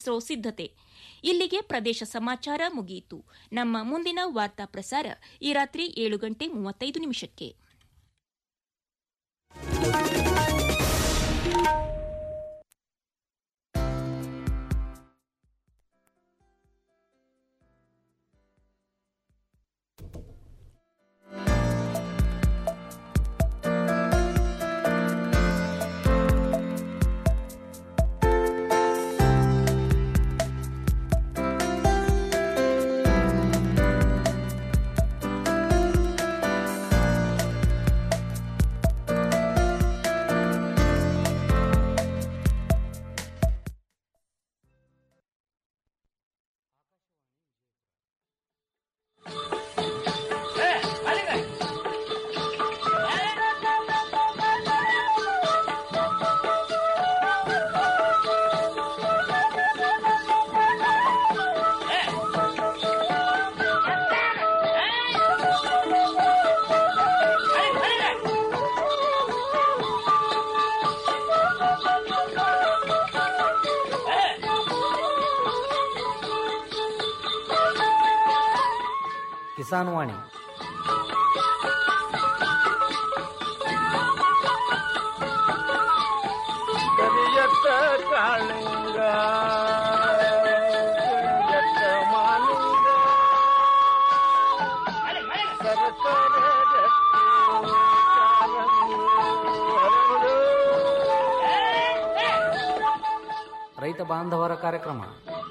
ಇಸ್ರೋ ಸಿದ್ದತೆ ಇಲ್ಲಿಗೆ ಪ್ರದೇಶ ಸಮಾಚಾರ ಮುಗಿಯಿತು ನಮ್ಮ ಮುಂದಿನ ವಾರ್ತಾ ಪ್ರಸಾರ ಈ ರಾತ್ರಿ ಏಳು ಗಂಟೆ ಮೂವತ್ತೈದು ನಿಮಿಷಕ್ಕೆ ಕಿಸಾನ್ ವಾಣಿ ಕರಿಯತ್ತ ಕಾಳಿಂಗ ಕರಿಯತ್ತ ಮಾಲಿಂಗ ಸರಸರ ಗಟ್ಟಿ ಕಾಲಂಗಿ ಹರಡು. ರೈತ ಬಾಂಧವರ ಕಾರ್ಯಕ್ರಮ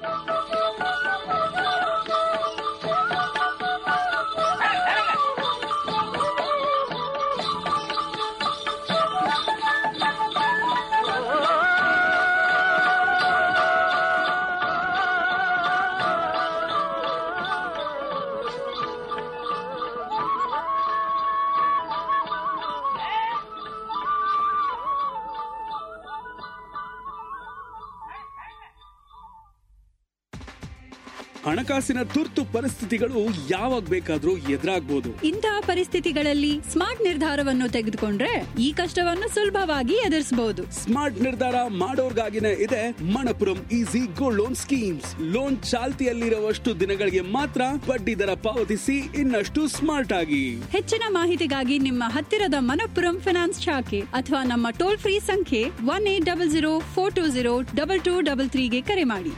ಹಣಕಾಸಿನ ತುರ್ತು ಪರಿಸ್ಥಿತಿಗಳು ಯಾವಾಗ ಬೇಕಾದ್ರೂ ಎದುರಾಗ್ಬೋದು ಇಂತಹ ಪರಿಸ್ಥಿತಿಗಳಲ್ಲಿ ಸ್ಮಾರ್ಟ್ ನಿರ್ಧಾರವನ್ನು ತೆಗೆದುಕೊಂಡ್ರೆ ಈ ಕಷ್ಟವನ್ನು ಸುಲಭವಾಗಿ ಎದುರಿಸಬಹುದು ಸ್ಮಾರ್ಟ್ ನಿರ್ಧಾರ ಮಾಡೋರ್ಗಾಗಿನೇ ಇದೆ Manappuram easy gold loan schemes loan ಚಾಲ್ತಿಯಲ್ಲಿರುವಷ್ಟು ದಿನಗಳಿಗೆ ಮಾತ್ರ ಬಡ್ಡಿ ದರ ಪಾವತಿಸಿ ಇನ್ನಷ್ಟು ಸ್ಮಾರ್ಟ್ ಆಗಿ ಹೆಚ್ಚಿನ ಮಾಹಿತಿಗಾಗಿ ನಿಮ್ಮ ಹತ್ತಿರದ ಮನಪ್ಪುರಂ ಫಿನಾನ್ಸ್ ಶಾಖೆ ಅಥವಾ ನಮ್ಮ ಟೋಲ್ ಫ್ರೀ ಸಂಖ್ಯೆ one eight double zero four two zero double two double ತ್ರೀಗೆ ಕರೆ ಮಾಡಿ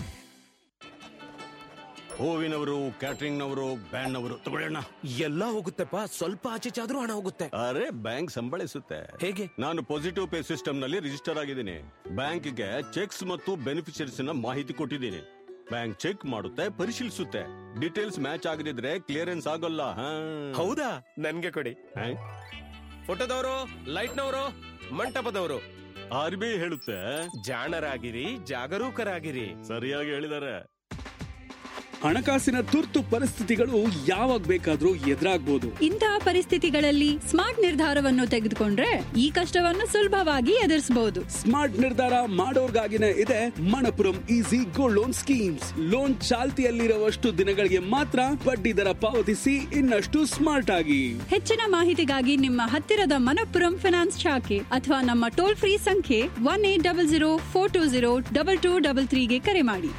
ಹೂವಿನವರು ಕ್ಯಾಟ್ರಿಂಗ್ ನವರು ಬ್ಯಾಂಡ್ ನವರು ತಗೊಳ್ಳೋಣ ಎಲ್ಲ ಹೋಗುತ್ತೆಪ್ಪ ಸ್ವಲ್ಪ ಆಚೆ ಚಾದ್ರೂ ಹಣ ಹೋಗುತ್ತೆ ಅರೆ ಬ್ಯಾಂಕ್ ಸಂಬಳಿಸುತ್ತೆ ಹೇಗೆ ನಾನು ಪಾಸಿಟಿವ್ ಪೇ ಸಿಸ್ಟಮ್ ನಲ್ಲಿ ರಿಜಿಸ್ಟರ್ ಆಗಿದ್ದೀನಿ ಬ್ಯಾಂಕ್ಗೆ ಚೆಕ್ಸ್ ಮತ್ತು ಬೆನಿಫಿಷರೀಸ್ ನ ಮಾಹಿತಿ ಕೊಟ್ಟಿದ್ದೀನಿ ಬ್ಯಾಂಕ್ ಚೆಕ್ ಮಾಡುತ್ತೆ ಪರಿಶೀಲಿಸುತ್ತೆ ಡೀಟೇಲ್ಸ್ ಮ್ಯಾಚ್ ಆಗದಿದ್ರೆ ಕ್ಲಿಯರೆನ್ಸ್ ಆಗೋಲ್ಲ ಹಾ. ಹೌದಾ ನನ್ಗೆ ಕೊಡಿ ಹಾ? ಫೋಟೋದವರು ಲೈಟ್ನವರು ಮಂಟಪದವರು ಆರ್ ಬಿ ಐ ಹೇಳುತ್ತೆ ಜಾಣರಾಗಿರಿ ಜಾಗರೂಕರಾಗಿರಿ ಸರಿಯಾಗಿ ಹೇಳಿದ್ದಾರೆ ಹಣಕಾಸಿನ ತುರ್ತು ಪರಿಸ್ಥಿತಿಗಳು ಯಾವಾಗ ಬೇಕಾದ್ರೂ ಎದುರಾಗ್ಬೋದು ಇಂತಹ ಪರಿಸ್ಥಿತಿಗಳಲ್ಲಿ ಸ್ಮಾರ್ಟ್ ನಿರ್ಧಾರವನ್ನು ತೆಗೆದುಕೊಂಡ್ರೆ ಈ ಕಷ್ಟವನ್ನು ಸುಲಭವಾಗಿ ಎದುರಿಸಬಹುದು ಸ್ಮಾರ್ಟ್ ನಿರ್ಧಾರ ಮಾಡೋರ್ಗಾಗಿನೇ ಇದೆ Manappuram easy gold loan schemes loan ಚಾಲ್ತಿಯಲ್ಲಿರುವಷ್ಟು ದಿನಗಳಿಗೆ ಮಾತ್ರ ಬಡ್ಡಿ ದರ ಪಾವತಿಸಿ ಇನ್ನಷ್ಟು ಸ್ಮಾರ್ಟ್ ಆಗಿ ಹೆಚ್ಚಿನ ಮಾಹಿತಿಗಾಗಿ ನಿಮ್ಮ ಹತ್ತಿರದ ಮನಪ್ಪುರಂ ಫಿನಾನ್ಸ್ ಶಾಖೆ ಅಥವಾ ನಮ್ಮ ಟೋಲ್ ಫ್ರೀ ಸಂಖ್ಯೆ one eight double zero four two zero double two double ತ್ರೀಗೆ ಕರೆ ಮಾಡಿ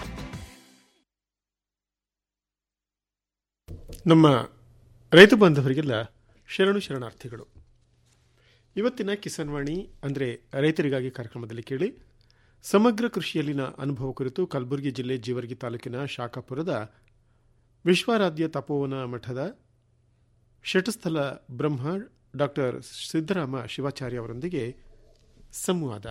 ನಮ್ಮ ರೈತ ಬಾಂಧವರಿಗೆಲ್ಲ ಶರಣು ಶರಣಾರ್ಥಿಗಳು ಇವತ್ತಿನ ಕಿಸಾನ್ ವಾಣಿ ಅಂದರೆ ರೈತರಿಗಾಗಿ ಕಾರ್ಯಕ್ರಮದಲ್ಲಿ ಕೇಳಿ ಸಮಗ್ರ ಕೃಷಿಯಲ್ಲಿನ ಅನುಭವ ಕುರಿತು ಕಲಬುರಗಿ ಜಿಲ್ಲೆ ಜೀವರ್ಗಿ ತಾಲೂಕಿನ ಶಾಖಾಪುರದ ವಿಶ್ವಾರಾಧ್ಯ ತಪೋವನ ಮಠದ ಶಟಸ್ಥಲ ಬ್ರಹ್ಮ ಡಾಕ್ಟರ್ ಸಿದ್ದರಾಮ ಶಿವಾಚಾರ್ಯ ಅವರೊಂದಿಗೆ ಸಂವಾದ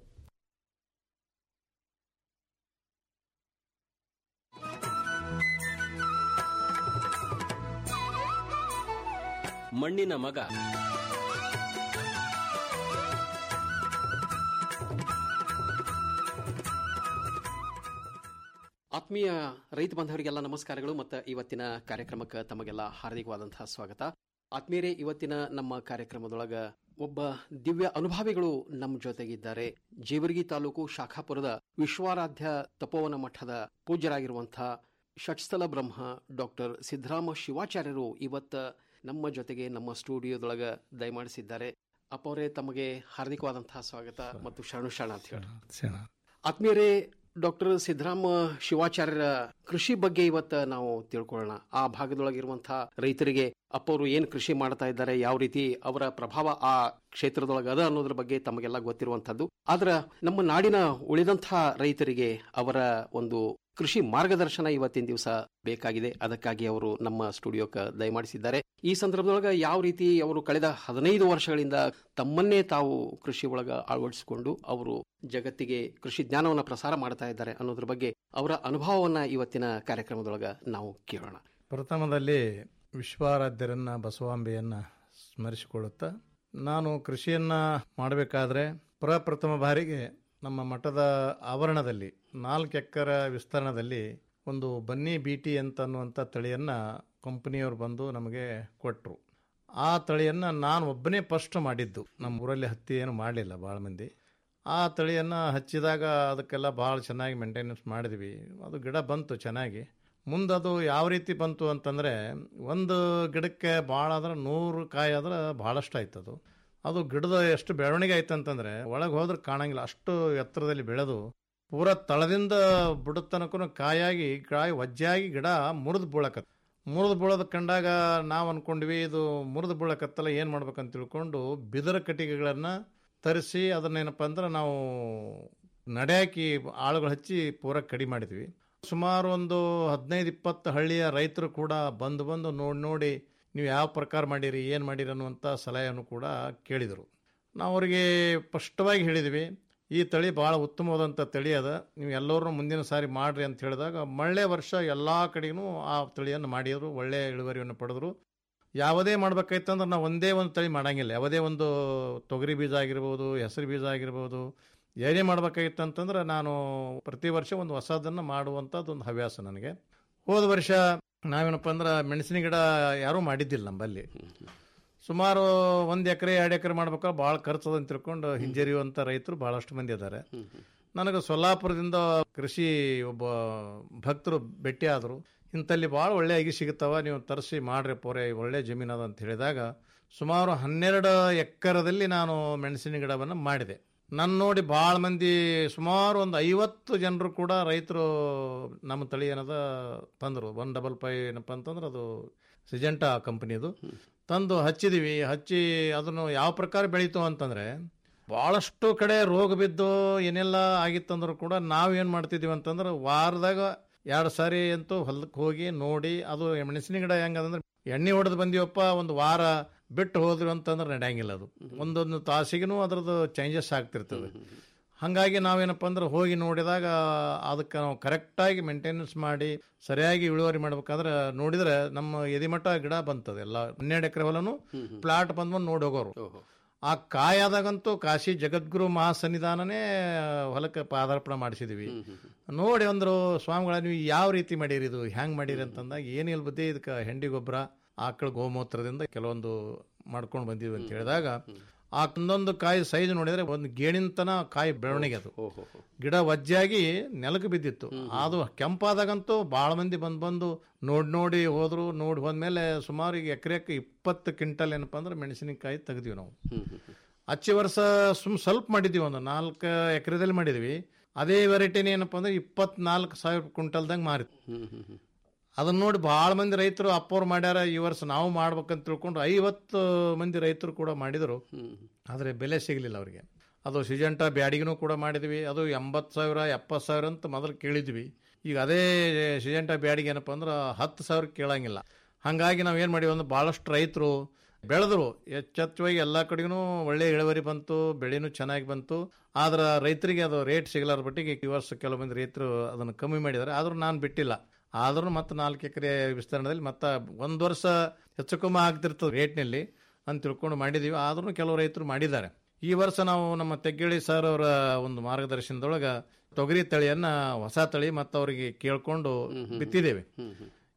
ಮಣ್ಣಿನ ಮಗ ಆತ್ಮೀಯ ರೈತ ಬಾಂಧವರಿಗೆಲ್ಲ ನಮಸ್ಕಾರಗಳು ಮತ್ತು ಇವತ್ತಿನ ಕಾರ್ಯಕ್ರಮಕ್ಕೆ ತಮಗೆಲ್ಲ ಹಾರ್ದಿಕವಾದಂತಹ ಸ್ವಾಗತ ಆತ್ಮೀಯರೇ ಇವತ್ತಿನ ನಮ್ಮ ಕಾರ್ಯಕ್ರಮದೊಳಗ ಒಬ್ಬ ದಿವ್ಯ ಅನುಭಾವಿಗಳು ನಮ್ಮ ಜೊತೆಗಿದ್ದಾರೆ ಜೇವರ್ಗಿ ತಾಲೂಕು ಶಾಖಾಪುರದ ವಿಶ್ವಾರಾಧ್ಯ ತಪೋವನ ಮಠದ ಪೂಜ್ಯರಾಗಿರುವಂತಹ ಷಟ್ಸ್ಥಲ ಬ್ರಹ್ಮ ಡಾಕ್ಟರ್ ಸಿದ್ದರಾಮ ಶಿವಾಚಾರ್ಯರು ಇವತ್ತ ನಮ್ಮ ಜೊತೆಗೆ ನಮ್ಮ ಸ್ಟುಡಿಯೋದೊಳಗ ದಯಮಾಡಿಸಿದ್ದಾರೆ ಅಪ್ಪವರೇ ತಮಗೆ ಹಾರ್ದಿಕವಾದಂತಹ ಸ್ವಾಗತ ಮತ್ತು ಶರಣು ಶರಣಾರ್ಥಿಗಳು ಆತ್ಮೀಯರೇ ಡಾಕ್ಟರ್ ಸಿದ್ದರಾಮ ಶಿವಾಚಾರ್ಯರ ಕೃಷಿ ಬಗ್ಗೆ ಇವತ್ತು ನಾವು ತಿಳ್ಕೊಳ್ಳೋಣ ಆ ಭಾಗದೊಳಗಿರುವಂತಹ ರೈತರಿಗೆ ಅಪ್ಪವರು ಏನು ಕೃಷಿ ಮಾಡ್ತಾ ಇದ್ದಾರೆ ಯಾವ ರೀತಿ ಅವರ ಪ್ರಭಾವ ಆ ಕ್ಷೇತ್ರದೊಳಗೆ ಅದ ಅನ್ನೋದ್ರ ಬಗ್ಗೆ ತಮಗೆಲ್ಲ ಗೊತ್ತಿರುವಂತದ್ದು ಆದ್ರ ನಮ್ಮ ನಾಡಿನ ಉಳಿದಂತಹ ರೈತರಿಗೆ ಅವರ ಒಂದು ಕೃಷಿ ಮಾರ್ಗದರ್ಶನ ಇವತ್ತಿನ ದಿವಸ ಬೇಕಾಗಿದೆ ಅದಕ್ಕಾಗಿ ಅವರು ನಮ್ಮ ಸ್ಟುಡಿಯೋಕ್ಕೆ ದಯಮಾಡಿಸಿದ್ದಾರೆ ಈ ಸಂದರ್ಭದೊಳಗೆ ಯಾವ ರೀತಿ ಅವರು ಕಳೆದ ಹದಿನೈದು ವರ್ಷಗಳಿಂದ ತಮ್ಮನ್ನೇ ತಾವು ಕೃಷಿ ಒಳಗ ಅಳವಡಿಸಿಕೊಂಡು ಅವರು ಜಗತ್ತಿಗೆ ಕೃಷಿ ಜ್ಞಾನವನ್ನು ಪ್ರಸಾರ ಮಾಡ್ತಾ ಇದ್ದಾರೆ ಅನ್ನೋದ್ರ ಬಗ್ಗೆ ಅವರ ಅನುಭವವನ್ನ ಇವತ್ತಿನ ಕಾರ್ಯಕ್ರಮದೊಳಗ ನಾವು ಕೇಳೋಣ ಪ್ರಥಮದಲ್ಲಿ ವಿಶ್ವಾರಾಧ್ಯರನ್ನ ಬಸವಾಂಬೆಯನ್ನ ಸ್ಮರಿಸಿಕೊಳ್ಳುತ್ತಾ ನಾನು ಕೃಷಿಯನ್ನ ಮಾಡಬೇಕಾದ್ರೆ ಪ್ರಪ್ರಥಮ ಬಾರಿಗೆ ನಮ್ಮ ಮಠದ ಆವರಣದಲ್ಲಿ ನಾಲ್ಕು ಎಕರೆ ವಿಸ್ತರಣದಲ್ಲಿ ಒಂದು ಬನ್ನಿ ಬೀಟಿ ಅಂತ ಅನ್ನುವಂಥ ತಳಿಯನ್ನ ಕಂಪನಿಯವರು ಬಂದು ನಮಗೆ ಕೊಟ್ಟರು ಆ ತಳಿಯನ್ನು ನಾನು ಒಬ್ಬನೇ ಫಸ್ಟ್ ಮಾಡಿದ್ದು ನಮ್ಮ ಊರಲ್ಲಿ ಹತ್ತಿ ಏನು ಮಾಡಲಿಲ್ಲ ಭಾಳ ಮಂದಿ ಆ ತಳಿಯನ್ನು ಹಚ್ಚಿದಾಗ ಅದಕ್ಕೆಲ್ಲ ಭಾಳ ಚೆನ್ನಾಗಿ ಮೇಂಟೆನೆನ್ಸ್ ಮಾಡಿದ್ವಿ ಅದು ಗಿಡ ಬಂತು ಚೆನ್ನಾಗಿ ಮುಂದೆ ಅದು ಯಾವ ರೀತಿ ಬಂತು ಅಂತಂದರೆ ಒಂದು ಗಿಡಕ್ಕೆ ಭಾಳ ಆದ್ರೆ ನೂರು ಕಾಯಿ ಆದ್ರೆ ಭಾಳಷ್ಟು ಆಯ್ತು ಅದು ಅದು ಗಿಡದ ಎಷ್ಟು ಬೆಳವಣಿಗೆ ಆಯ್ತು ಅಂತಂದರೆ ಒಳಗೆ ಹೋದ್ರೆ ಕಾಣಂಗಿಲ್ಲ ಅಷ್ಟು ಎತ್ತರದಲ್ಲಿ ಬೆಳೆದು ಪೂರ ತಳದಿಂದ ಬುಡದ ತನಕ ಕಾಯಾಗಿ ಕಾಯಿ ವಜ್ಜಾಗಿ ಗಿಡ ಮುರಿದು ಬೀಳಕತ್ತ ಮುರಿದು ಬೀಳೋದು ಕಂಡಾಗ ನಾವು ಅನ್ಕೊಂಡ್ವಿ ಇದು ಮುರಿದು ಬೀಳಕತ್ತಲ್ಲ ಏನು ಮಾಡ್ಬೇಕಂತ ತಿಳ್ಕೊಂಡು ಬಿದರ ಕಟ್ಟಿಗೆಗಳನ್ನು ತರಿಸಿ ಅದನ್ನೇನಪ್ಪ ಅಂದ್ರೆ ನಾವು ನಡೆಯಾಕಿ ಆಳುಗಳು ಹಚ್ಚಿ ಪೂರ ಕಡಿಮೆ ಮಾಡಿದ್ವಿ ಸುಮಾರು ಒಂದು ಹದಿನೈದು ಇಪ್ಪತ್ತು ಹಳ್ಳಿಯ ರೈತರು ಕೂಡ ಬಂದು ಬಂದು ನೋಡಿ ನೋಡಿ ನೀವು ಯಾವ ಪ್ರಕಾರ ಮಾಡಿರಿ ಏನು ಮಾಡಿರಿ ಅನ್ನುವಂಥ ಸಲಹೆಯನ್ನು ಕೂಡ ಕೇಳಿದರು ನಾವು ಅವರಿಗೆ ಸ್ಪಷ್ಟವಾಗಿ ಹೇಳಿದ್ವಿ ಈ ತಳಿ ಭಾಳ ಉತ್ತಮವಾದಂಥ ತಳಿ ಅದ ನೀವು ಎಲ್ಲರೂ ಮುಂದಿನ ಸಾರಿ ಮಾಡ್ರಿ ಅಂತ ಹೇಳಿದಾಗ ಮಳ್ಳೆ ವರ್ಷ ಎಲ್ಲ ಕಡೆಗೂ ಆ ತಳಿಯನ್ನು ಮಾಡಿದರು ಒಳ್ಳೆಯ ಇಳುವರಿಯನ್ನು ಪಡೆದರು ಯಾವುದೇ ಮಾಡ್ಬೇಕಾಯ್ತಂದ್ರೆ ನಾವು ಒಂದೇ ಒಂದು ತಳಿ ಮಾಡಂಗಿಲ್ಲ ಯಾವುದೇ ಒಂದು ತೊಗರಿ ಬೀಜ ಆಗಿರ್ಬೋದು ಹೆಸರು ಬೀಜ ಆಗಿರ್ಬೋದು ಏನೇ ಮಾಡ್ಬೇಕಾಗಿತ್ತು ಅಂತಂದ್ರೆ ನಾನು ಪ್ರತಿ ವರ್ಷ ಒಂದು ಹೊಸದನ್ನು ಮಾಡುವಂಥದ್ದು ಒಂದು ಹವ್ಯಾಸ ನನಗೆ ಹೋದ ವರ್ಷ ನಾವೇನಪ್ಪ ಅಂದ್ರೆ ಮೆಣಸಿನ ಗಿಡ ಯಾರೂ ಮಾಡಿದ್ದಿಲ್ಲ ನಮ್ಮಲ್ಲಿ ಸುಮಾರು ಒಂದು ಎಕರೆ ಎರಡು ಎಕರೆ ಮಾಡ್ಬೇಕಾದ್ರೆ ಭಾಳ ಖರ್ಚದ ಅಂತ ತಿಳ್ಕೊಂಡು ಹಿಂಜರಿಯುವಂಥ ರೈತರು ಭಾಳಷ್ಟು ಮಂದಿ ಇದ್ದಾರೆ ನನಗೆ ಸೊಲ್ಲಾಪುರದಿಂದ ಕೃಷಿ ಒಬ್ಬ ಭಕ್ತರು ಭೇಟಿ ಆದರು ಇಂಥಲ್ಲಿ ಭಾಳ ಒಳ್ಳೆ ಅಗಿ ಸಿಗುತ್ತವ ನೀವು ತರಿಸಿ ಮಾಡ್ರಿ ಪೋರೆ ಒಳ್ಳೆ ಜಮೀನು ಅದ ಅಂತ ಹೇಳಿದಾಗ ಸುಮಾರು ಹನ್ನೆರಡು ಎಕ್ಕರದಲ್ಲಿ ನಾನು ಮೆಣಸಿನ ಗಿಡವನ್ನು ಮಾಡಿದೆ ನನ್ನ ನೋಡಿ ಭಾಳ ಮಂದಿ ಸುಮಾರು ಒಂದು ಐವತ್ತು ಜನರು ಕೂಡ ರೈತರು ನಮ್ಮ ತಳಿ ಏನದ ತಂದರು ಒನ್ ಡಬಲ್ ಫೈವ್ ಏನಪ್ಪ ಅಂತಂದ್ರೆ ಅದು ಸಿಜೆಂಟಾ ಕಂಪನಿದು ತಂದು ಹಚ್ಚಿದೀವಿ ಹಚ್ಚಿ ಅದನ್ನು ಯಾವ ಪ್ರಕಾರ ಬೆಳೀತು ಅಂತಂದರೆ ಭಾಳಷ್ಟು ಕಡೆ ರೋಗ ಬಿದ್ದು ಏನೆಲ್ಲ ಆಗಿತ್ತಂದ್ರೂ ಕೂಡ ನಾವು ಏನು ಮಾಡ್ತಿದ್ದೀವಿ ಅಂತಂದ್ರೆ ವಾರದಾಗ ಎರಡು ಸಾರಿ ಅಂತೂ ಹೊಲಕ್ಕೆ ಹೋಗಿ ನೋಡಿ ಅದು ಮೆಣಸಿನ ಗಿಡ ಹೆಂಗದಂದ್ರೆ ಎಣ್ಣೆ ಹೊಡೆದು ಬಂದೀವಪ್ಪ ಒಂದು ವಾರ ಬಿಟ್ಟು ಹೋದ್ವಿ ಅಂತಂದ್ರೆ ನಡೆಯಂಗಿಲ್ಲ ಅದು ಒಂದೊಂದು ತಾಸಿಗೂ ಅದ್ರದ್ದು ಚೇಂಜಸ್ ಆಗ್ತಿರ್ತದೆ ಹಾಗಾಗಿ ನಾವೇನಪ್ಪ ಅಂದ್ರೆ ಹೋಗಿ ನೋಡಿದಾಗ ಅದಕ್ಕೆ ನಾವು ಕರೆಕ್ಟಾಗಿ ಮೇಂಟೆನೆನ್ಸ್ ಮಾಡಿ ಸರಿಯಾಗಿ ಇಳುವರಿ ಮಾಡ್ಬೇಕಾದ್ರೆ ನೋಡಿದ್ರೆ ನಮ್ಮ ಎದಿಮಠ ಗಿಡ ಬಂತದೆ ಎಲ್ಲ ಹನ್ನೆರಡು ಎಕರೆ ಹೊಲನು ಪ್ಲಾಟ್ ಬಂದ್ಬಂದು ನೋಡಿ ಹೋಗೋರು ಆ ಕಾಯಾದಾಗಂತೂ ಕಾಶಿ ಜಗದ್ಗುರು ಮಹಾಸನ್ನಿಧಾನನೇ ಹೊಲಕ್ಕೆ ಪಾದಾರ್ಪಣೆ ಮಾಡಿಸಿದ್ವಿ ನೋಡಿ ಅಂದ್ರು ಸ್ವಾಮಿಗಳ ನೀವು ಯಾವ ರೀತಿ ಮಾಡಿರಿ ಇದು ಹ್ಯಾಂಗ್ ಮಾಡಿರಿ ಅಂತಂದಾಗ ಏನಿಲ್ಲ ಬುದ್ಧಿ ಇದಕ್ಕೆ ಹೆಂಡಿ ಗೊಬ್ಬರ ಆಕಳ ಗೋಮೂತ್ರದಿಂದ ಕೆಲವೊಂದು ಮಾಡ್ಕೊಂಡು ಬಂದಿದ್ವಿ ಅಂತ ಹೇಳಿದಾಗ ಆ ಒಂದೊಂದು ಕಾಯಿ ಸೈಜ್ ನೋಡಿದ್ರೆ ಒಂದು ಗೇಣಿಂತನ ಕಾಯಿ ಬೆಳವಣಿಗೆ ಅದು ಗಿಡ ವಜ್ಜಾಗಿ ನೆಲಕ್ಕೆ ಬಿದ್ದಿತ್ತು ಅದು ಕೆಂಪಾದಾಗಂತೂ ಭಾಳ ಮಂದಿ ಬಂದು ಬಂದು ನೋಡಿ ನೋಡಿ ಹೋದ್ರು ನೋಡಿ ಹೋದ್ಮೇಲೆ ಸುಮಾರು ಈಗ ಎಕರೆಕ್ಕೆ ಇಪ್ಪತ್ತು ಕ್ವಿಂಟಲ್ ಏನಪ್ಪ ಅಂದ್ರೆ ಮೆಣಸಿನಕಾಯಿ ತೆಗ್ದಿವಿ ನಾವು ಹಚ್ಚಿ ವರ್ಷ ಸುಮ್ ಸ್ವಲ್ಪ ಮಾಡಿದ್ವಿ ಒಂದು ನಾಲ್ಕು ಎಕರೆದಲ್ಲಿ ಮಾಡಿದ್ವಿ ಅದೇ ವೆರೈಟಿನ ಏನಪ್ಪ ಅಂದ್ರೆ ಇಪ್ಪತ್ನಾಲ್ಕು ಸಾವಿರ ಕ್ವಿಂಟಲ್ದಂಗೆ ಮಾರಿದ್ವಿ ಅದನ್ನ ನೋಡಿ ಭಾಳ ಮಂದಿ ರೈತರು ಅಪ್ಪವ್ರು ಮಾಡ್ಯಾರ ಈ ವರ್ಷ ನಾವು ಮಾಡ್ಬೇಕಂತ ತಿಳ್ಕೊಂಡು ಐವತ್ತು ಮಂದಿ ರೈತರು ಕೂಡ ಮಾಡಿದರು ಆದರೆ ಬೆಲೆ ಸಿಗಲಿಲ್ಲ ಅವರಿಗೆ ಅದು ಸಿಜೆಂಟಾ ಬ್ಯಾಡಿಗೂ ಕೂಡ ಮಾಡಿದ್ವಿ ಅದು ಎಂಬತ್ತು ಸಾವಿರ ಎಪ್ಪತ್ತು ಸಾವಿರ ಅಂತ ಮೊದಲು ಕೇಳಿದ್ವಿ ಈಗ ಅದೇ ಸಿಜೆಂಟಾ ಬ್ಯಾಡಿಗೆ ಏನಪ್ಪ ಅಂದ್ರೆ ಹತ್ತು ಸಾವಿರ ಕೇಳಂಗಿಲ್ಲ ಹಾಗಾಗಿ ನಾವು ಏನು ಮಾಡಿವಿ ಅಂದ್ರೆ ಭಾಳಷ್ಟು ರೈತರು ಬೆಳೆದ್ರು ಎಚ್ಚೆಚ್ಚವಾಗಿ ಎಲ್ಲ ಕಡೆಗೂ ಒಳ್ಳೆ ಇಳುವರಿ ಬಂತು ಬೆಳೆನೂ ಚೆನ್ನಾಗಿ ಬಂತು ಆದ್ರೆ ರೈತರಿಗೆ ಅದು ರೇಟ್ ಸಿಗಲಾರ ಬಟ್ಟಿಗೆ ಈ ವರ್ಷ ಕೆಲವು ಮಂದಿ ರೈತರು ಅದನ್ನು ಕಮ್ಮಿ ಮಾಡಿದ್ದಾರೆ ಆದರೂ ನಾನು ಬಿಟ್ಟಿಲ್ಲ ಆದ್ರೂ ಮತ್ತೆ ನಾಲ್ಕು ಎಕರೆ ವಿಸ್ತರಣೆಯಲ್ಲಿ ಮತ್ತೆ ಒಂದು ವರ್ಷ ಹೆಚ್ಚು ಕಮ್ಮಿ ಆಗ್ತಿರ್ತದೆ ರೇಟ್ನಲ್ಲಿ ಅಂತ ತಿಳ್ಕೊಂಡು ಮಾಡಿದೀವಿ ಆದ್ರೂ ಕೆಲವು ರೈತರು ಮಾಡಿದ್ದಾರೆ ಈ ವರ್ಷ ನಾವು ನಮ್ಮ ತೆಗ್ಗೇಳಿ ಸರ್ ಅವರ ಒಂದು ಮಾರ್ಗದರ್ಶನದೊಳಗೆ ತೊಗರಿ ತಳಿಯನ್ನ ಹೊಸ ತಳಿ ಮತ್ತು ಅವರಿಗೆ ಕೇಳ್ಕೊಂಡು ಬಿತ್ತಿದ್ದೇವೆ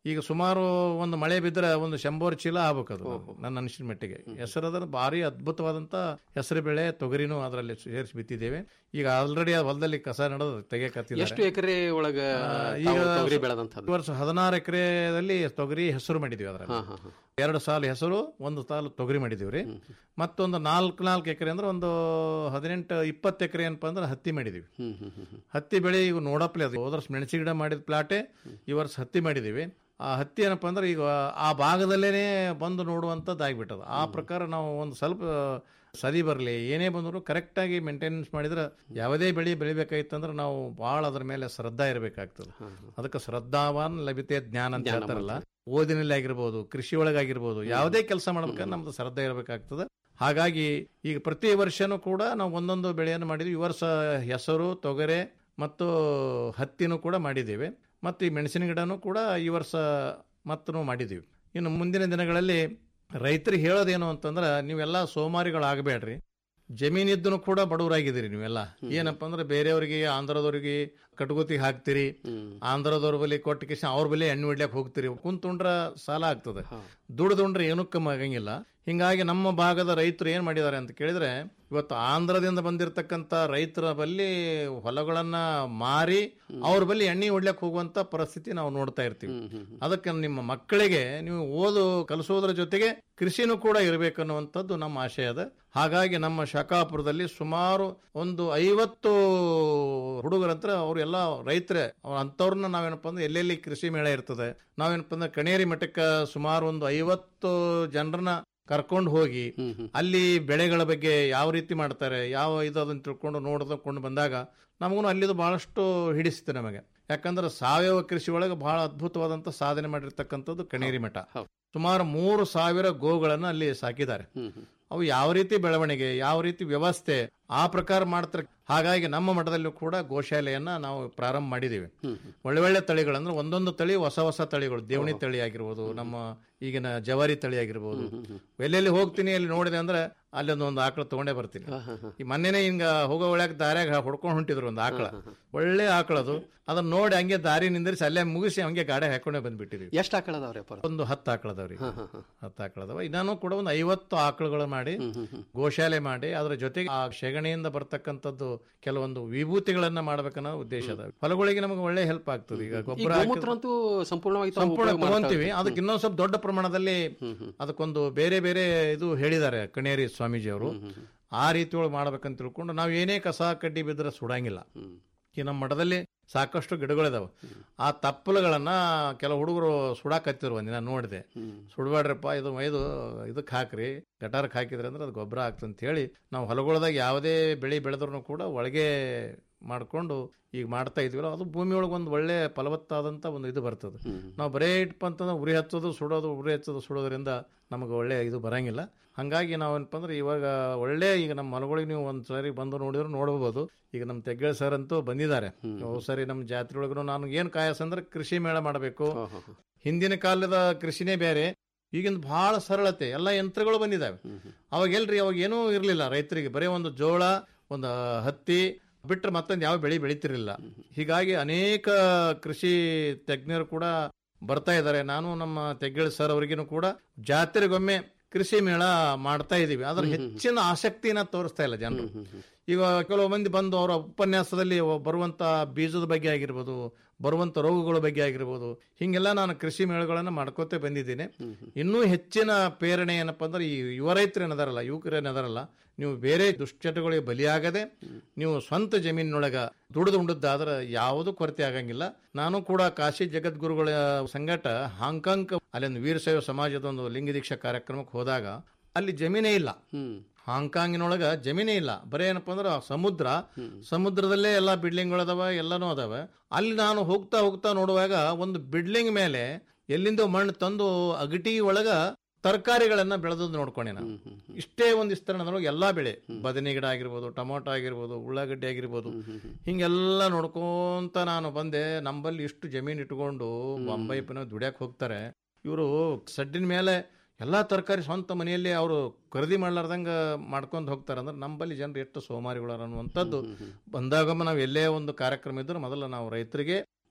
ಈಗ ಸುಮಾರು ಒಂದು ಮಳೆ ಬಿದ್ದರೆ ಒಂದು ಶಂಬೋರ್ ಚೀಲ ಆಗ್ಬೇಕು ಅದು ನನ್ನ ಅನಿಸಿದ ಮಟ್ಟಿಗೆ ಹೆಸರದ ಭಾರಿ ಅದ್ಭುತವಾದಂತ ಹೆಸರು ಬೆಳೆ ತೊಗರಿನೂ ಅದರಲ್ಲಿ ಸೇರಿಸಿ ಬಿತ್ತಿದ್ದೇವೆ ಈಗ ಆಲ್ರೆಡಿ ಹೊಲದಲ್ಲಿ ಕಸ ನಡೆದು ಎಷ್ಟು ತೆಗೆಯಕತ್ತಿದ್ದಾರೆ ಎಕರೆ ಒಳಗ ಈಗ ತಾವು ತೊಗರಿ ಈ ಬೆಳೆದಂಥದ್ದು ವರ್ಷ ಹದಿನಾರು ಎಕರೆದಲ್ಲಿ ತೊಗರಿ ಹೆಸರು ಮಾಡಿದ್ವಿ ಅದರಲ್ಲಿ ಹಾ, ಹಾ, ಹಾ. ಎರಡು ಸಾಲು ಹೆಸರು ಒಂದು ಸಾಲು ತೊಗರಿ ಮಾಡಿದೀವಿ ರೀ ಮತ್ತೊಂದು ನಾಲ್ಕು ನಾಲ್ಕು ಎಕರೆ ಅಂದ್ರೆ ಒಂದು ಹದಿನೆಂಟು ಇಪ್ಪತ್ತು ಎಕರೆ ಏನಪ್ಪ ಅಂದ್ರೆ ಹತ್ತಿ ಮಾಡಿದೀವಿ ಹ್ಮ್ ಹ್ಮ್ ಹ್ಮ್ ಹ್ಮ್. ಹತ್ತಿ ಬೆಳೆ ಈಗ ನೋಡಪ್ಲೆ ಅದು ಹೋದ ವರ್ಷ ಮೆಣಸಿ ಗಿಡ ಮಾಡಿದ ಪ್ಲಾಟೆ ಈ ವರ್ಷ ಹತ್ತಿ ಮಾಡಿದೀವಿ ಆ ಹತ್ತಿ ಏನಪ್ಪ ಅಂದ್ರೆ ಈಗ ಆ ಭಾಗದಲ್ಲೇನೆ ಬಂದು ನೋಡುವಂಥದ್ದಾಗ್ಬಿಟ್ಟದ ಆ ಪ್ರಕಾರ ನಾವು ಒಂದು ಸ್ವಲ್ಪ ಸರಿ ಬರಲಿ ಏನೇ ಬಂದರೂ ಕರೆಕ್ಟಾಗಿ ಮೇಂಟೆನೆನ್ಸ್ ಮಾಡಿದ್ರೆ ಯಾವುದೇ ಬೆಳೆ ಬೆಳಿಬೇಕಾಯ್ತಂದ್ರೆ ನಾವು ಭಾಳ ಅದ್ರ ಮೇಲೆ ಶ್ರದ್ಧಾ ಇರಬೇಕಾಗ್ತದೆ ಅದಕ್ಕೆ ಶ್ರದ್ಧಾವಾನ್ ಲಭ್ಯತೆ ಜ್ಞಾನ ಅಂತ ಜ್ಞಾನ ಹೇಳ್ತಾರಲ್ಲ ಓದಿನಲ್ಲಿ ಆಗಿರ್ಬೋದು ಕೃಷಿ ಒಳಗಾಗಿರ್ಬೋದು ಯಾವುದೇ ಕೆಲಸ ಮಾಡ್ಬೇಕಾದ್ರೆ ನಮ್ದು ಶ್ರದ್ಧೆ ಇರಬೇಕಾಗ್ತದೆ ಹಾಗಾಗಿ ಈಗ ಪ್ರತಿ ವರ್ಷನೂ ಕೂಡ ನಾವು ಒಂದೊಂದು ಬೆಳೆಯನ್ನು ಮಾಡಿದ್ವಿ ಈ ವರ್ಷ ಹೆಸರು ತೊಗರೆ ಮತ್ತು ಹತ್ತಿನೂ ಕೂಡ ಮಾಡಿದ್ದೇವೆ ಮತ್ತು ಈ ಮೆಣಸಿನ ಗಿಡನೂ ಕೂಡ ಈ ವರ್ಷ ಮತ್ತೂ ಮಾಡಿದ್ದೀವಿ ಇನ್ನು ಮುಂದಿನ ದಿನಗಳಲ್ಲಿ ರೈತರಿಗೆ ಹೇಳೋದೇನು ಅಂತಂದ್ರೆ ನೀವೆಲ್ಲ ಸೋಮಾರಿಗಳಾಗಬೇಡ್ರಿ ಜಮೀನಿದ್ದನು ಕೂಡ ಬಡವರಾಗಿದ್ದೀರಿ ನೀವೆಲ್ಲ ಏನಪ್ಪ ಅಂದ್ರೆ ಬೇರೆಯವರಿಗೆ ಆಂಧ್ರದವ್ರಿಗೆ ಕಟಗುತಿಗೆ ಹಾಕ್ತೀರಿ ಆಂಧ್ರದವ್ರ ಬಳಿ ಕೊಟ್ಟ ಕಿಶ ಅವ್ರ ಬಳಿ ಎಣ್ಣೆ ಹೊಡ್ಲಿಕ್ಕೆ ಹೋಗ್ತೀರಿ ಕುಂತುಂಡ್ರ ಸಾಲ ಆಗ್ತದೆ ದುಡ್ದುಂಡ್ರೆ ಏನೂ ಕಮ್ಮಿ ಆಗಂಗಿಲ್ಲ ಹಿಂಗಾಗಿ ನಮ್ಮ ಭಾಗದ ರೈತರು ಏನ್ ಮಾಡಿದ್ದಾರೆ ಅಂತ ಕೇಳಿದ್ರೆ ಇವತ್ತು ಆಂಧ್ರದಿಂದ ಬಂದಿರತಕ್ಕಂತ ರೈತರ ಬಲ್ಲಿ ಹೊಲಗಳನ್ನ ಮಾರಿ ಅವ್ರ ಬಲ್ಲಿ ಎಣ್ಣೆ ಹೊಡ್ಲಿಕ್ಕೆ ಹೋಗುವಂತ ಪರಿಸ್ಥಿತಿ ನಾವು ನೋಡ್ತಾ ಇರ್ತೀವಿ ಅದಕ್ಕೆ ನಿಮ್ಮ ಮಕ್ಕಳಿಗೆ ನೀವು ಓದು ಕಲಿಸೋದ್ರ ಜೊತೆಗೆ ಕೃಷಿನೂ ಕೂಡ ಇರಬೇಕನ್ನುವಂಥದ್ದು ನಮ್ಮ ಆಶಯ ಅದ ಹಾಗಾಗಿ ನಮ್ಮ ಶಕಾಪುರದಲ್ಲಿ ಸುಮಾರು ಒಂದು ಐವತ್ತು ಹುಡುಗರಂತ್ರ ಅವ್ರು ಎಲ್ಲ ರೈತರೇ ಅವ್ರ ಅಂಥವ್ರನ್ನ ನಾವೇನಪ್ಪ ಅಂದ್ರೆ ಎಲ್ಲೆಲ್ಲಿ ಕೃಷಿ ಮೇಳ ಇರ್ತದೆ ನಾವೇನಪ್ಪ ಅಂದ್ರೆ ಕಣೇರಿ ಮಠಕ್ಕೆ ಸುಮಾರು ಒಂದು ಐವತ್ತು ಜನರನ್ನ ಕರ್ಕೊಂಡು ಹೋಗಿ ಅಲ್ಲಿ ಬೆಳೆಗಳ ಬಗ್ಗೆ ಯಾವ ರೀತಿ ಮಾಡ್ತಾರೆ ಯಾವ ಇದು ಅದನ್ನ ತಿಳ್ಕೊಂಡು ನೋಡ್ಕೊಂಡು ಬಂದಾಗ ನಮಗೂ ಅಲ್ಲಿದು ಬಹಳಷ್ಟು ಹಿಡಿಸುತ್ತೆ ನಮಗೆ ಯಾಕಂದ್ರೆ ಸಾವಯವ ಕೃಷಿ ಒಳಗೆ ಬಹಳ ಅದ್ಭುತವಾದಂತ ಸಾಧನೆ ಮಾಡಿರ್ತಕ್ಕಂಥದ್ದು ಕಣೇರಿ ಮಠ ಸುಮಾರು ಮೂರು ಸಾವಿರ ಗೋಗಳನ್ನ ಅಲ್ಲಿ ಸಾಕಿದ್ದಾರೆ ಅವು ಯಾವ ರೀತಿ ಬೆಳವಣಿಗೆ ಯಾವ ರೀತಿ ವ್ಯವಸ್ಥೆ ಆ ಪ್ರಕಾರ ಮಾಡ್ತಾರೆ ಹಾಗಾಗಿ ನಮ್ಮ ಮಠದಲ್ಲೂ ಕೂಡ ಗೋಶಾಲೆಯನ್ನ ನಾವು ಪ್ರಾರಂಭ ಮಾಡಿದ್ದೀವಿ ಒಳ್ಳೆ ಒಳ್ಳೆ ತಳಿಗಳಂದ್ರೆ ಒಂದೊಂದು ತಳಿ ಹೊಸ ಹೊಸ ತಳಿಗಳು ದೇವಣಿ ತಳಿ ಆಗಿರ್ಬೋದು ನಮ್ಮ ಈಗಿನ ಜವಾರಿ ತಳಿ ಆಗಿರ್ಬೋದು ಎಲ್ಲೆಲ್ಲಿ ಹೋಗ್ತೀನಿ ಅಲ್ಲಿ ನೋಡಿದೆ ಅಂದ್ರೆ ಅಲ್ಲಿ ಒಂದು ಆಕಳ ತಗೊಂಡೇ ಬರ್ತೀನಿ ಈ ಮೊನ್ನೆನೇ ಹಿಂಗ ಹೋಗೋ ಒಳಗೆ ದಾರ್ಯಾಗ ಹೊಡ್ಕೊಂಡು ಹೊಂಟಿದ್ರು ಒಂದು ಆಕಳ ಒಳ್ಳೆ ಆಕಳದು ಅದನ್ನ ನೋಡಿ ಹಂಗೆ ದಾರಿ ನಿಂದಿರಿಸಿ ಅಲ್ಲೇ ಮುಗಿಸಿ ಹಂಗೆ ಗಾಡಿ ಹಾಕೊಂಡೇ ಬಂದ್ಬಿಟ್ಟಿದ್ವಿ ಎಷ್ಟು ಆಕಳದವ್ರಿ ಅಪ್ಪ ಒಂದು ಹತ್ತು ಆಕಳದವ್ರಿ ಹತ್ತು ಆಕಳದವ ಇದಾನು ಕೂಡ ಒಂದು ಐವತ್ತು ಆಕಳುಗಳು ಮಾಡಿ ಗೋಶಾಲೆ ಮಾಡಿ ಅದ್ರ ಜೊತೆಗೆ ಆ ಸೆಗಣಿಯಿಂದ ಬರ್ತಕ್ಕಂಥದ್ದು ಕೆಲವೊಂದು ವಿಭೂತಿಗಳನ್ನ ಮಾಡ್ಬೇಕನ್ನೋ ಉದ್ದೇಶ ಅದ ಹೊಲಗಳಿಗೆ ನಮಗೆ ಒಳ್ಳೆ ಹೆಲ್ಪ್ ಆಗ್ತದೆ ಈಗ ಈ ಗೊಬ್ಬರ ಗೋಮೂತ್ರ ಅಂತೂ ಸಂಪೂರ್ಣವಾಗಿ ತಾವು ಸಂಪೂರ್ಣ ಉಪಯೋಗ ಮಾಡ್ತಾ ತಗೊಂತೀವಿ ಇರ್ತೀವಿ. ಅದಕ್ಕೆ ಇನ್ನೊಂದು ಸ್ವಲ್ಪ ದೊಡ್ಡ ಪ್ರಮಾಣದಲ್ಲಿ ಅದಕ್ಕೊಂದು ಬೇರೆ ಬೇರೆ ಇದು ಹೇಳಿದ್ದಾರೆ ಕಣೇರಿ ಸ್ವಾಮೀಜಿ ಅವರು ಆ ರೀತಿ ಒಳಗೆ ಮಾಡ್ಬೇಕಂತ ತಿಳ್ಕೊಂಡು ನಾವು ಏನೇ ಕಸ ಕಡ್ಡಿ ಬಿದ್ದರೆ ಸುಡಂಗಿಲ್ಲ ಈ ನಮ್ಮ ಮಠದಲ್ಲಿ ಸಾಕಷ್ಟು ಗಿಡಗಳಿದಾವೆ ಆ ತಪ್ಪಲುಗಳನ್ನ ಕೆಲವು ಹುಡುಗರು ಸುಡಾಕತ್ತಿರು ಒಂದಿನ ನೋಡಿದೆ ಸುಡಬೇಡ್ರಪ್ಪ ಇದು ಇದು ಇದಕ್ಕೆ ಹಾಕ್ರಿ ಗಟಾರಕ್ಕೆ ಹಾಕಿದ್ರೆ ಅಂದ್ರೆ ಅದು ಗೊಬ್ಬರ ಆಗ್ತದೆ ಅಂತ ಹೇಳಿ ನಾವು ಹೊಲಗೊಳದಾಗ ಯಾವುದೇ ಬೆಳೆ ಬೆಳೆದ್ರೂ ಕೂಡ ಒಳಗೆ ಮಾಡ್ಕೊಂಡು ಈಗ ಮಾಡ್ತಾ ಇದೀವಲ್ಲ ಅದು ಭೂಮಿ ಒಳಗೆ ಒಂದು ಒಳ್ಳೆ ಫಲವತ್ತಾದಂಥ ಒಂದು ಇದು ಬರ್ತದೆ ನಾವು ಬರೇ ಇಟ್ಪ ಅಂತಂದ್ರೆ ಉರಿ ಹಚ್ಚೋದು ಸುಡೋದು ಉರಿ ಹಚ್ಚೋದು ಸುಡೋದ್ರಿಂದ ನಮಗೆ ಒಳ್ಳೆ ಇದು ಬರಂಗಿಲ್ಲ ಹಾಗಾಗಿ ನಾವೇನಪ್ಪ ಅಂದ್ರೆ ಇವಾಗ ಒಳ್ಳೆ ಈಗ ನಮ್ಮ ಹೊಲಗಳಿಗೆ ನೀವು ಒಂದು ಸಾರಿ ಬಂದು ನೋಡಿದ್ರೆ ನೋಡ್ಬೋದು ಈಗ ನಮ್ಮ ತೆಗ್ಗೇಳ್ ಸರ್ ಅಂತೂ ಬಂದಿದ್ದಾರೆ ಹೋದ್ ಸರಿ ನಮ್ಮ ಜಾತ್ರೆ ಒಳಗೂ ನಾನು ಏನು ಕಾಯಸ್ ಅಂದ್ರೆ ಕೃಷಿ ಮೇಳ ಮಾಡಬೇಕು ಹಿಂದಿನ ಕಾಲದ ಕೃಷಿನೇ ಬೇರೆ ಈಗಿನ ಬಹಳ ಸರಳತೆ ಎಲ್ಲ ಯಂತ್ರಗಳು ಬಂದಿದ್ದಾವೆ ಅವಾಗ ಎಲ್ರಿ ಅವಾಗ ಏನೂ ಇರಲಿಲ್ಲ ರೈತರಿಗೆ ಬರೀ ಒಂದು ಜೋಳ ಒಂದು ಹತ್ತಿ ಬಿಟ್ಟರೆ ಮತ್ತೊಂದು ಯಾವ ಬೆಳೆ ಬೆಳೀತಿರ್ಲಿಲ್ಲ ಹೀಗಾಗಿ ಅನೇಕ ಕೃಷಿ ತಜ್ಞರು ಕೂಡ ಬರ್ತಾ ಇದ್ದಾರೆ ನಾನು ನಮ್ಮ ತೆಗ್ಗೇಳ್ ಸರ್ ಅವರಿಗೂ ಕೂಡ ಜಾತ್ರೆಗೊಮ್ಮೆ ಕೃಷಿ ಮೇಳ ಮಾಡ್ತಾ ಇದೀವಿ ಅದ್ರ ಹೆಚ್ಚಿನ ಆಸಕ್ತಿನ ತೋರಿಸ್ತಾ ಇಲ್ಲ ಜನರು ಈಗ ಕೆಲವು ಮಂದಿ ಬಂದು ಅವರ ಉಪನ್ಯಾಸದಲ್ಲಿ ಬರುವಂತ ಬೀಜದ ಬಗ್ಗೆ ಆಗಿರ್ಬೋದು ಬರುವಂತ ರೋಗಗಳ ಬಗ್ಗೆ ಆಗಿರ್ಬೋದು ಹಿಂಗೆಲ್ಲ ನಾನು ಕೃಷಿ ಮೇಳಗಳನ್ನು ಮಾಡ್ಕೋತೆ ಬಂದಿದ್ದೀನಿ ಇನ್ನೂ ಹೆಚ್ಚಿನ ಪ್ರೇರಣೆ ಏನಪ್ಪ ಅಂದ್ರೆ ಈ ಯುವ ರೈತರು ಏನದಾರಲ್ಲ ಯುವಕರು ಏನದಾರಲ್ಲ ನೀವು ಬೇರೆ ದುಶ್ಚಟಗಳಿಗೆ ಬಲಿಯಾಗದೆ ನೀವು ಸ್ವಂತ ಜಮೀನಿನೊಳಗ ದುಡಿದು ಉಂಡದ್ದಾದ್ರೆ ಯಾವುದೂ ಕೊರತೆ ಆಗಂಗಿಲ್ಲ ನಾನು ಕೂಡ ಕಾಶಿ ಜಗದ್ಗುರುಗಳ ಸಂಗಟ ಹಾಂಗ್ಕಾಂಗ್ ಅಲ್ಲೊಂದು ವೀರಶೈವ ಸಮಾಜದ ಒಂದು ಲಿಂಗ ದೀಕ್ಷಾ ಕಾರ್ಯಕ್ರಮಕ್ಕೆ ಹೋದಾಗ ಅಲ್ಲಿ ಜಮೀನೇ ಇಲ್ಲ ಹಾಂಗ್ಕಾಂಗಿನೊಳಗ ಜಮೀನೇ ಇಲ್ಲ ಬರೀ ಏನಪ್ಪ ಅಂದ್ರೆ ಸಮುದ್ರ ಸಮುದ್ರದಲ್ಲೇ ಎಲ್ಲ ಬಿಲ್ಡಿಂಗ್ಗಳು ಅದಾವ ಎಲ್ಲನೂ ಅದಾವ ಅಲ್ಲಿ ನಾನು ಹೋಗ್ತಾ ಹೋಗ್ತಾ ನೋಡುವಾಗ ಒಂದು ಬಿಲ್ಡಿಂಗ್ ಮೇಲೆ ಎಲ್ಲಿಂದ ಮಣ್ಣು ತಂದು ಅಗಟಿ ಒಳಗ ತರಕಾರಿಗಳನ್ನ ಬೆಳೆದದ್ದು ನೋಡ್ಕೊಂಡೆ ನಾನು ಇಷ್ಟೇ ಒಂದು ವಿಸ್ತರಣದೊಳಗೆ ಎಲ್ಲಾ ಬೆಳೆ ಬದನೆ ಗಿಡ ಆಗಿರ್ಬೋದು ಟೊಮೊಟೊ ಆಗಿರ್ಬೋದು ಉಳ್ಳಾಗಡ್ಡಿ ಆಗಿರ್ಬೋದು ಹಿಂಗೆಲ್ಲ ನೋಡ್ಕೊಂತ ನಾನು ಬಂದೆ ನಂಬಲ್ಲಿ ಇಷ್ಟು ಜಮೀನು ಇಟ್ಕೊಂಡು ಬೊಂಬೈ ಪುನಃ ದುಡ್ಯಾಕ್ ಹೋಗ್ತಾರೆ ಇವರು ಸಡ್ಡಿನ ಮೇಲೆ ಎಲ್ಲಾ ತರಕಾರಿ ಸ್ವಂತ ಮನೆಯಲ್ಲಿ ಅವರು ಖರೀದಿ ಮಾಡ್ಲಾರ್ದಂಗ ಮಾಡ್ಕೊಂಡು ಹೋಗ್ತಾರೆ ಅಂದ್ರೆ ನಂಬಲ್ಲಿ ಜನರು ಎಷ್ಟು ಸೋಮಾರಿಗಳು ಅನ್ನುವಂಥದ್ದು ಬಂದಾಗೊಮ್ಮೆ ನಾವು ಎಲ್ಲೇ ಒಂದು ಕಾರ್ಯಕ್ರಮ ಇದ್ರೂ ಮೊದಲು ನಾವು ರೈತರಿಗೆ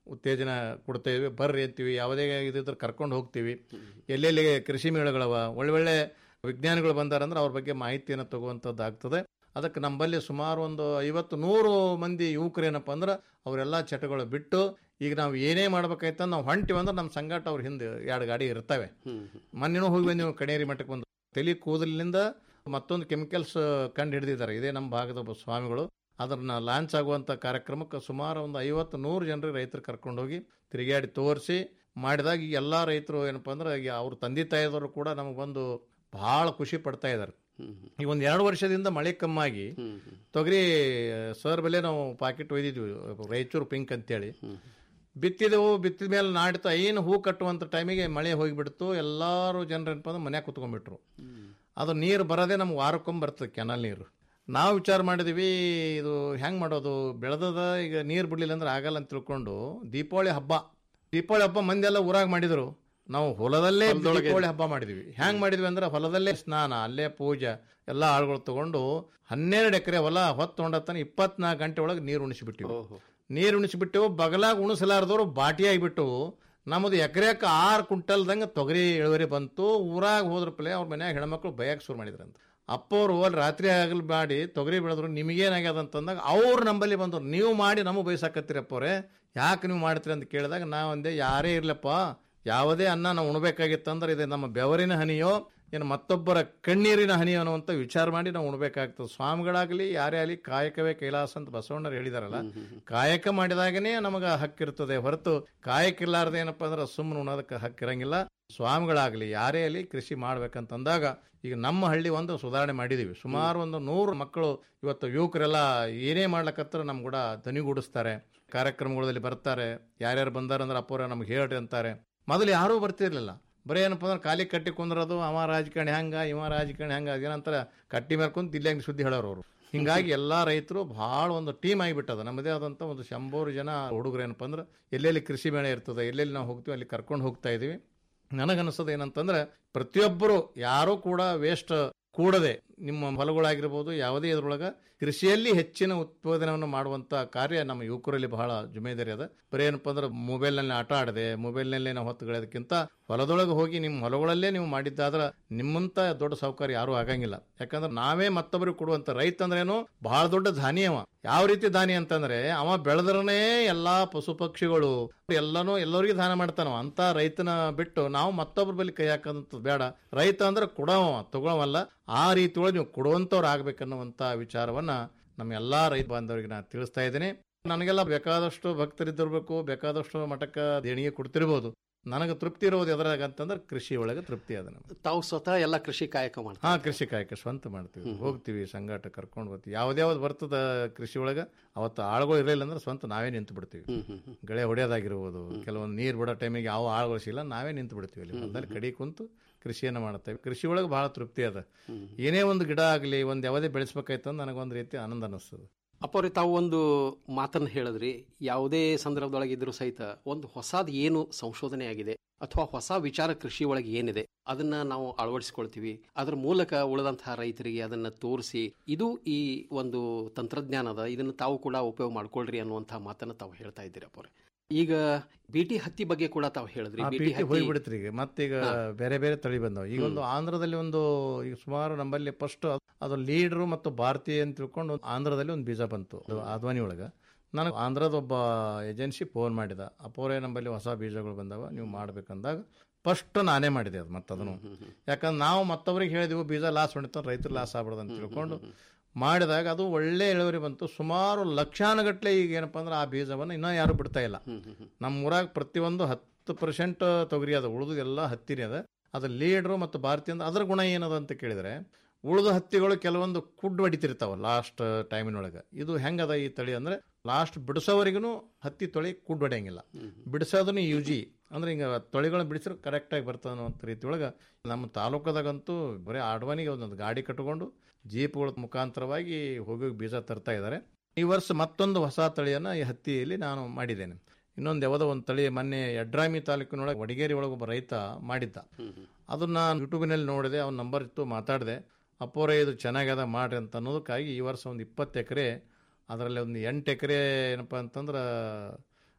ಉತ್ತೇಜನ ಕೊಡ್ತೇವೆ ಬರ್ರಿ ಅಂತೀವಿ ಯಾವುದೇ ಇದಿದ್ರೆ ಕರ್ಕೊಂಡು ಹೋಗ್ತೀವಿ ಎಲ್ಲೆಲ್ಲಿ ಕೃಷಿ ಮೇಳಗಳವ ಒಳ್ಳೊಳ್ಳೆ ವಿಜ್ಞಾನಿಗಳು ಬಂದಾರಂದ್ರೆ ಅವ್ರ ಬಗ್ಗೆ ಮಾಹಿತಿಯನ್ನು ತಗುವಂಥದ್ದು ಆಗ್ತದೆ ಅದಕ್ಕೆ ನಮ್ಮಲ್ಲಿ ಸುಮಾರು ಒಂದು ಐವತ್ತು ನೂರು ಮಂದಿ ಯುವಕರು ಏನಪ್ಪ ಅಂದ್ರೆ ಅವರೆಲ್ಲ ಚಟಗಳು ಬಿಟ್ಟು ಈಗ ನಾವು ಏನೇ ಮಾಡ್ಬೇಕಾಯ್ತು ನಾವು ಹೊಂಟಿವಿ ಅಂದ್ರೆ ನಮ್ಮ ಸಂಗಾಟ ಅವ್ರ ಹಿಂದೆ ಎರಡು ಗಾಡಿ ಇರ್ತವೆ ಮೊನ್ನೆನೂ ಹೋಗಿ ಬಂದು ಕಣೇರಿ ಮಠಕ್ಕೆ ಬಂದು ತಲೆ ಕೂದಲಿನಿಂದ ಮತ್ತೊಂದು ಕೆಮಿಕಲ್ಸ್ ಕಂಡು ಹಿಡಿದಿದ್ದಾರೆ ಇದೇ ನಮ್ಮ ಭಾಗದ ಒಬ್ಬ ಸ್ವಾಮಿಗಳು ಅದನ್ನ ಲಾಂಚ್ ಆಗುವಂಥ ಕಾರ್ಯಕ್ರಮಕ್ಕೆ ಸುಮಾರು ಒಂದು ಐವತ್ತು ನೂರು ಜನರಿಗೆ ರೈತರು ಕರ್ಕೊಂಡೋಗಿ ತಿರುಗಾಡಿ ತೋರಿಸಿ ಮಾಡಿದಾಗ ಈಗ ಎಲ್ಲ ರೈತರು ಏನಪ್ಪ ಅಂದ್ರೆ ಈಗ ಅವ್ರ ತಂದೆ ತಾಯಿದವರು ಕೂಡ ನಮಗೆ ಬಂದು ಬಹಳ ಖುಷಿ ಪಡ್ತಾ ಇದ್ದಾರೆ ಈಗ ಒಂದು ಎರಡು ವರ್ಷದಿಂದ ಮಳೆ ಕಮ್ಮಾಗಿ ತೊಗರಿ ಸರ್ ಬೆಲೆ ನಾವು ಪಾಕೆಟ್ ಒಯ್ದಿದ್ವಿ ರಾಯಚೂರು ಪಿಂಕ್ ಅಂತೇಳಿ ಬಿತ್ತಿದೆವು ಬಿತ್ತಿದ ಮೇಲೆ ನಾಡ್ತಾ ಏನು ಹೂ ಕಟ್ಟುವಂಥ ಟೈಮಿಗೆ ಮಳೆ ಹೋಗಿಬಿಡ್ತು ಎಲ್ಲರೂ ಜನರು ಏನಪ್ಪ ಅಂದ್ರೆ ಮನ್ಯಾಗ ಕುತ್ಕೊಂಡ್ಬಿಟ್ರು ಅದು ನೀರು ಬರೋದೇ ನಮ್ಗೆ ವಾರಕ್ಕೊಮ್ಮೆ ಬರ್ತದೆ ಕೆನಲ್ ನೀರು ನಾವು ವಿಚಾರ ಮಾಡಿದ್ವಿ ಇದು ಹೆಂಗೆ ಮಾಡೋದು ಬೆಳೆದದ ಈಗ ನೀರು ಬಿಡಲಿಲ್ಲ ಅಂದ್ರೆ ಆಗಲ್ಲ ಅಂತ ತಿಳ್ಕೊಂಡು ದೀಪಾವಳಿ ಹಬ್ಬ ದೀಪಾವಳಿ ಹಬ್ಬ ಮಂದಿ ಎಲ್ಲ ಊರಾಗ ಮಾಡಿದ್ರು ನಾವು ಹೊಲದಲ್ಲೇ ಹೊಲದೊಳಗೆ. ದೀಪಾವಳಿ ಹಬ್ಬ ಮಾಡಿದ್ವಿ ಹೆಂಗ್ ಮಾಡಿದ್ವಿ ಅಂದ್ರೆ ಹೊಲದಲ್ಲೇ ಸ್ನಾನ ಅಲ್ಲೇ ಪೂಜೆ ಎಲ್ಲ ಆಳುಗಳು ತಗೊಂಡು ಹನ್ನೆರಡು ಎಕರೆ ಹೊಲ ಹೊತ್ತೊಂಡತನ ಇಪ್ಪತ್ನಾಲ್ಕು ಗಂಟೆ ಒಳಗೆ ನೀರು ಉಣಿಸಿಬಿಟ್ಟಿವಿ ನೀರು ಉಣಿಸಿಬಿಟ್ಟು ಬಗಲಾಗ ಉಣಿಸಲಾರದವ್ರು ಬಾಟಿ ಆಗಿಬಿಟ್ಟು ನಮ್ಮದು ಎಕರೆಕ್ಕೆ ಆರು ಕುಂಟಲ್ದಂಗೆ ತೊಗರಿ ಇಳುವರಿ ಬಂತು ಊರಾಗ ಹೋದ್ರ ಪ್ಲೇ ಅವ್ರ ಮನ್ಯಾಗ ಹೆಣ್ಮಕ್ಳು ಬಯಕ್ಕೆ ಶುರು ಮಾಡಿದ್ರಂತ ಅಪ್ಪವ್ರು ಅಲ್ಲಿ ರಾತ್ರಿ ಆಗಲ್ ಮಾಡಿ ತೊಗರಿ ಬೆಳೆದ್ರು ನಿಮಗೇನಾಗ್ಯದ ಅಂತಂದಾಗ ಅವ್ರು ನಂಬಲ್ಲಿ ಬಂದ್ರು ನೀವು ಮಾಡಿ ನಮಗೆ ಬಯಸಾಕತ್ತೀರಪ್ಪವ್ರೆ ಯಾಕೆ ನೀವು ಮಾಡ್ತೀರಿ ಅಂತ ಕೇಳಿದಾಗ ನಾವು ಅಂದೆ ಯಾರೇ ಇರ್ಲಪ್ಪ ಯಾವುದೇ ಅನ್ನ ನಾವು ಉಣ್ಬೇಕಾಗಿತ್ತಂದ್ರೆ ಇದು ನಮ್ಮ ಬೆವರಿನ ಹನಿಯೋ ಏನು ಮತ್ತೊಬ್ಬರ ಕಣ್ಣೀರಿನ ಹನಿಯೋ ಅನ್ನುವಂಥ ವಿಚಾರ ಮಾಡಿ ನಾವು ಉಣ್ಬೇಕಾಗ್ತದೆ ಸ್ವಾಮಿಗಳಾಗಲಿ ಯಾರೇ ಆಗಲಿ ಕಾಯಕವೇ ಕೈಲಾಸ ಅಂತ ಬಸವಣ್ಣರು ಹೇಳಿದಾರಲ್ಲ ಕಾಯಕ ಮಾಡಿದಾಗನೇ ನಮಗೆ ಹಕ್ಕಿರ್ತದೆ ಹೊರತು ಕಾಯಕ ಇಲ್ಲಾರ್ದೆ ಏನಪ್ಪ ಅಂದ್ರೆ ಸುಮ್ಮನೆ ಉಣೋದಕ್ಕೆ ಹಕ್ಕಿರಂಗಿಲ್ಲ ಸ್ವಾಮಿಗಳಾಗಲಿ ಯಾರೇ ಆಗಲಿ ಕೃಷಿ ಮಾಡ್ಬೇಕಂತಂದಾಗ ಈಗ ನಮ್ಮ ಹಳ್ಳಿ ಒಂದು ಸುಧಾರಣೆ ಮಾಡಿದೀವಿ ಸುಮಾರು ಒಂದು ನೂರು ಮಕ್ಕಳು ಇವತ್ತು ಯುವಕರೆಲ್ಲ ಏನೇ ಮಾಡ್ಲಕತ್ರ ನಮ್ ಕೂಡ ದನಿಗೂಡಿಸ್ತಾರೆ ಕಾರ್ಯಕ್ರಮಗಳಲ್ಲಿ ಬರ್ತಾರೆ ಯಾರ್ಯಾರು ಬಂದಾರಂದ್ರೆ ಅಪ್ಪವ್ರ ನಮ್ಗೆ ಹೇಳ್ರಿ ಅಂತಾರೆ ಮೊದಲು ಯಾರೂ ಬರ್ತಿರ್ಲಿಲ್ಲ ಬರೀ ಏನಪ್ಪ ಅಂದ್ರೆ ಖಾಲಿ ಕಟ್ಟಿ ಕುಂದ್ರದು ಅವ ರಾಜಕಾರಣಿ ಹಂಗ ಇವ ರಾಜಕಾರಣಿ ಹಂಗ ಅದೇನಂತಾರೆ ಕಟ್ಟಿ ಮೇಲೆ ಕುಂತು ಇಲ್ಲಂಗೆ ಸುದ್ದಿ ಹೇಳೋರು ಅವರು ಹಿಂಗಾಗಿ ಎಲ್ಲಾ ರೈತರು ಭಾಳ ಒಂದು ಟೀಮ್ ಆಗಿಬಿಟ್ಟದ ನಮ್ಮದೇ ಆದಂಥ ಒಂದು ಶಂಬೂರು ಜನ ಹುಡುಗರು ಏನಪ್ಪ ಅಂದ್ರೆ ಎಲ್ಲೆಲ್ಲಿ ಕೃಷಿ ಮೇಳ ಇರ್ತದೆ ಎಲ್ಲೆಲ್ಲಿ ನಾವು ಹೋಗ್ತೀವಿ ಅಲ್ಲಿ ಕರ್ಕೊಂಡು ಹೋಗ್ತಾ ಇದೀವಿ ನನಗನ್ನಿಸೋದು ಏನಂತಂದ್ರೆ ಪ್ರತಿಯೊಬ್ಬರು ಯಾರೂ ಕೂಡ ವೇಸ್ಟ್ ಕೂಡದೆ ನಿಮ್ಮ ಹೊಲಗಳಾಗಿರ್ಬೋದು ಯಾವುದೇ ಇದ್ರೊಳಗೆ ಕೃಷಿಯಲ್ಲಿ ಹೆಚ್ಚಿನ ಉತ್ಪಾದನೆಯನ್ನು ಮಾಡುವಂತ ಕಾರ್ಯ ನಮ್ಮ ಯುವಕರಲ್ಲಿ ಬಹಳ ಜುಮೇದಾರಿ ಅದ ಬರೀ ಏನಪ್ಪ ಅಂದ್ರೆ ಮೊಬೈಲ್ನಲ್ಲಿ ಆಟ ಆಡದೆ ಮೊಬೈಲ್ನಲ್ಲೇ ನಾವು ಹೊತ್ತುಗಳೋದಕ್ಕಿಂತ ಹೊಲದೊಳಗೆ ಹೋಗಿ ನಿಮ್ಮ ಹೊಲಗಳಲ್ಲೇ ನೀವು ಮಾಡಿದ್ದಾದ್ರೆ ನಿಮ್ಮಂತ ದೊಡ್ಡ ಸೌಕರ್ಯ ಯಾರೂ ಆಗಂಗಿಲ್ಲ ಯಾಕಂದ್ರೆ ನಾವೇ ಮತ್ತೊಬ್ಬರಿಗೆ ಕೊಡುವಂತ ರೈತ ಅಂದ್ರೇನು ಬಹಳ ದೊಡ್ಡ ಧಾನಿ ಅವ ಯಾವ ರೀತಿ ದಾನಿ ಅಂತಂದ್ರೆ ಅವ ಬೆಳೆದ್ರನೇ ಎಲ್ಲಾ ಪಶು ಪಕ್ಷಿಗಳು ಎಲ್ಲಾನು ಎಲ್ಲರಿಗೂ ದಾನ ಮಾಡ್ತಾನವ ಅಂತ ರೈತನ ಬಿಟ್ಟು ನಾವು ಮತ್ತೊಬ್ಬರ ಬಳಿ ಕೈ ಹಾಕೋದಂತ ಬೇಡ ರೈತ ಅಂದ್ರೆ ಕೊಡವ ತಗೊಳವಲ್ಲ ಆ ರೀತಿ ಒಳಗೆ ನೀವು ಕೊಡುವಂತವ್ರು ಆಗ್ಬೇಕನ್ನುವಂತ ವಿಚಾರವನ್ನ ನಮ್ಮ ಎಲ್ಲಾ ರೈತ ಬಾಂಧವರಿಗೆ ನಾನು ತಿಳಿಸ್ತಾ ಇದ್ದೀನಿ ನನಗೆಲ್ಲ ಬೇಕಾದಷ್ಟು ಭಕ್ತರಿದ್ದಿರ್ಬೇಕು ಬೇಕಾದಷ್ಟು ಮಠಕ್ಕೆ ದೇಣಿಗೆ ಕೊಡ್ತಿರ್ಬೋದು ನನಗೆ ತೃಪ್ತಿ ಇರೋದು ಎದ್ರಾಗ ಅಂತಂದ್ರೆ ಕೃಷಿ ಒಳಗೆ ತೃಪ್ತಿ ಅದ ನಮ್ಗೆ ತಾವು ಸ್ವತಃ ಎಲ್ಲ ಕೃಷಿ ಕಾಯಕ ಮಾಡ್ತಾರೆ ಹಾ ಕೃಷಿ ಕಾಯಕ ಸ್ವಂತ ಮಾಡ್ತೀವಿ ಹೋಗ್ತೀವಿ ಸಂಗಾಟ ಕರ್ಕೊಂಡು ಬರ್ತೀವಿ ಯಾವ್ದ್ಯಾವ್ದು ಬರ್ತದ ಕೃಷಿ ಒಳಗ ಅವತ್ತು ಆಳುಗಳು ಇರಲಿಲ್ಲ ಅಂದ್ರೆ ಸ್ವಂತ ನಾವೇ ನಿಂತು ಬಿಡ್ತೀವಿ ಗಳೆ ಹೊಡೆಯೋದಾಗಿರ್ಬೋದು ಕೆಲವೊಂದು ನೀರು ಬಿಡೋ ಟೈಮಿಗೆ ಯಾವ ಆಳುಗಳು ಸಿಲ್ಲ ನಾವೇ ನಿಂತು ಬಿಡ್ತೀವಿ ಅಲ್ಲಿ ಹೊಲದಲ್ಲಿ ಕಡಿ ಕುಂತು ಕೃಷಿಯನ್ನು ಮಾಡ್ತೇವೆ ಕೃಷಿ ಒಳಗೆ ಬಹಳ ತೃಪ್ತಿ ಅದ ಏನೇ ಒಂದು ಗಿಡ ಆಗಲಿ ಒಂದು ಯಾವುದೇ ಬೆಳೆಸ್ಬೇಕಾಯ್ತು ಅಂದ್ರೆ ನನಗೊಂದು ರೀತಿ ಆನಂದ ಅನ್ನಿಸ್ತದೆ ಅಪ್ಪವ್ರೆ ತಾವು ಒಂದು ಮಾತನ್ನು ಹೇಳಿದ್ರಿ ಯಾವುದೇ ಸಂದರ್ಭದೊಳಗೆ ಇದ್ರೂ ಸಹಿತ ಒಂದು ಹೊಸದು ಏನು ಸಂಶೋಧನೆ ಆಗಿದೆ ಅಥವಾ ಹೊಸ ವಿಚಾರ ಕೃಷಿ ಒಳಗೆ ಏನಿದೆ ಅದನ್ನ ನಾವು ಅಳವಡಿಸಿಕೊಳ್ತೀವಿ ಅದರ ಮೂಲಕ ಉಳಿದಂತಹ ರೈತರಿಗೆ ಅದನ್ನ ತೋರಿಸಿ ಇದು ಈ ಒಂದು ತಂತ್ರಜ್ಞಾನದ ಇದನ್ನು ತಾವು ಕೂಡ ಉಪಯೋಗ ಮಾಡ್ಕೊಳ್ರಿ ಅನ್ನುವಂತಹ ಮಾತನ್ನ ತಾವು ಹೇಳ್ತಾ ಇದ್ದೀರಿ ಅಪ್ಪವ್ರೆ ಈಗ ಬಿಟಿ ಹತ್ತಿ ಬಗ್ಗೆ ಕೂಡ ತಾವು ಹೇಳಿದ್ರಿ ಆ ಬಿಟಿ ಪೀಟಿ ಹತ್ತಿ ಹೋಗ್ಬಿಡ್ತ್ರಿ ಈಗ ಮತ್ತೀಗ ಹಾ. ಬೇರೆ ಬೇರೆ ತಳಿ ಬಂದವು ಈಗ ಒಂದು ಆಂಧ್ರದಲ್ಲಿ ಒಂದು ಈಗ ಸುಮಾರು ನಮ್ಮಲ್ಲಿ ಫಸ್ಟ್ ಅದು ಲೀಡ್ರು ಮತ್ತು ಭಾರತೀಯ ಅಂತ ತಿಳ್ಕೊಂಡು ಒಂದು ಆಂಧ್ರದಲ್ಲಿ ಒಂದು ಬೀಜ ಬಂತು ಅದು ಆದ್ವಾನಿ ಒಳಗೆ ನನಗೆ ಆಂಧ್ರದ ಒಬ್ಬ ಏಜೆನ್ಸಿ ಫೋನ್ ಮಾಡಿದ ಅಪ್ಪೋರೇ ನಮ್ಮಲ್ಲಿ ಹೊಸ ಬೀಜಗಳು ಬಂದವ ನೀವು ಮಾಡ್ಬೇಕಂದಾಗ ಫಸ್ಟ್ ನಾನೇ ಮಾಡಿದೆ ಅದು ಮತ್ತೆ ಅದನ್ನು ಯಾಕಂದ್ರೆ ನಾವು ಮತ್ತೊಬ್ಬರಿಗೆ ಹೇಳಿದೆವು ಬೀಜ ಲಾಸ್ ಹೊಡಿತ ರೈತರು ಲಾಸ್ ಆಗ್ಬಿಡೋದು ಅಂತ ತಿಳ್ಕೊಂಡು ಮಾಡಿದಾಗ ಅದು ಒಳ್ಳೆ ಇಳುವರಿ ಬಂತು ಸುಮಾರು ಲಕ್ಷಾನುಗಟ್ಲೆ ಈಗ ಏನಪ್ಪ ಅಂದ್ರೆ ಆ ಬೀಜವನ್ನು ಇನ್ನೂ ಯಾರು ಬಿಡ್ತಾ ಇಲ್ಲ ನಮ್ಮ ಊರಾಗ ಪ್ರತಿಯೊಂದು ಹತ್ತು ಪರ್ಸೆಂಟ್ ತೊಗರಿ ಅದ ಉಳಿದು ಎಲ್ಲ ಹತ್ತಿನೇ ಅದ ಅದು ಲೀಡ್ರು ಮತ್ತು ಭಾರತೀಯ ಅಂದ್ರೆ ಅದರ ಗುಣ ಏನದ ಅಂತ ಕೇಳಿದ್ರೆ ಉಳಿದ ಹತ್ತಿಗಳು ಕೆಲವೊಂದು ಕುಡ್ ಹೊಡಿತಿರ್ತಾವ ಲಾಸ್ಟ್ ಟೈಮಿನೊಳಗೆ ಇದು ಹೆಂಗದ ಈ ತಳಿ ಅಂದ್ರೆ ಲಾಸ್ಟ್ ಬಿಡಿಸೋವರೆಗೂ ಹತ್ತಿ ತೊಳಿ ಕುಡ್ ಹೊಡೆಯಂಗಿಲ್ಲ ಬಿಡಿಸೋದನ್ನು ಯೂಜಿ ಅಂದ್ರೆ ಹಿಂಗ ತೊಳಿಗಳನ್ನ ಬಿಡಿಸಿದ್ರೆ ಕರೆಕ್ಟಾಗಿ ಬರ್ತದೆ ಅನ್ನೋ ರೀತಿ ಒಳಗೆ ನಮ್ಮ ತಾಲೂಕದಾಗಂತೂ ಬರೀ ಆಡ್ವಾನಿಗೆ ಒಂದೊಂದು ಗಾಡಿ ಕಟ್ಕೊಂಡು ಜೀಪ್ಗಳ ಮುಖಾಂತರವಾಗಿ ಹೋಗಿ ಹೋಗಿ ಬೀಜ ತರ್ತಾ ಇದ್ದಾರೆ ಈ ವರ್ಷ ಮತ್ತೊಂದು ಹೊಸ ತಳಿಯನ್ನು ಈ ಹತ್ತಿಯಲ್ಲಿ ನಾನು ಮಾಡಿದ್ದೇನೆ ಇನ್ನೊಂದು ಯಾವುದೋ ಒಂದು ತಳಿ ಮೊನ್ನೆ ಯಡ್ರಾಮಿ ತಾಲೂಕಿನೊಳಗೆ ವಡಗೇರಿ ಒಳಗೆ ಒಬ್ಬ ರೈತ ಮಾಡಿದ್ದ ಅದನ್ನ ಯೂಟ್ಯೂಬಿನಲ್ಲಿ ನೋಡಿದೆ ಅವ್ನ ನಂಬರ್ ಇತ್ತು ಮಾತಾಡಿದೆ ಅಪ್ಪೋರೆ ಇದು ಚೆನ್ನಾಗ್ಯದ ಮಾಡ್ರಿ ಅಂತ ಅನ್ನೋದಕ್ಕಾಗಿ ಈ ವರ್ಷ ಒಂದು ಇಪ್ಪತ್ತು ಎಕರೆ ಅದರಲ್ಲಿ ಒಂದು ಎಂಟು ಎಕರೆ ಏನಪ್ಪ ಅಂತಂದ್ರೆ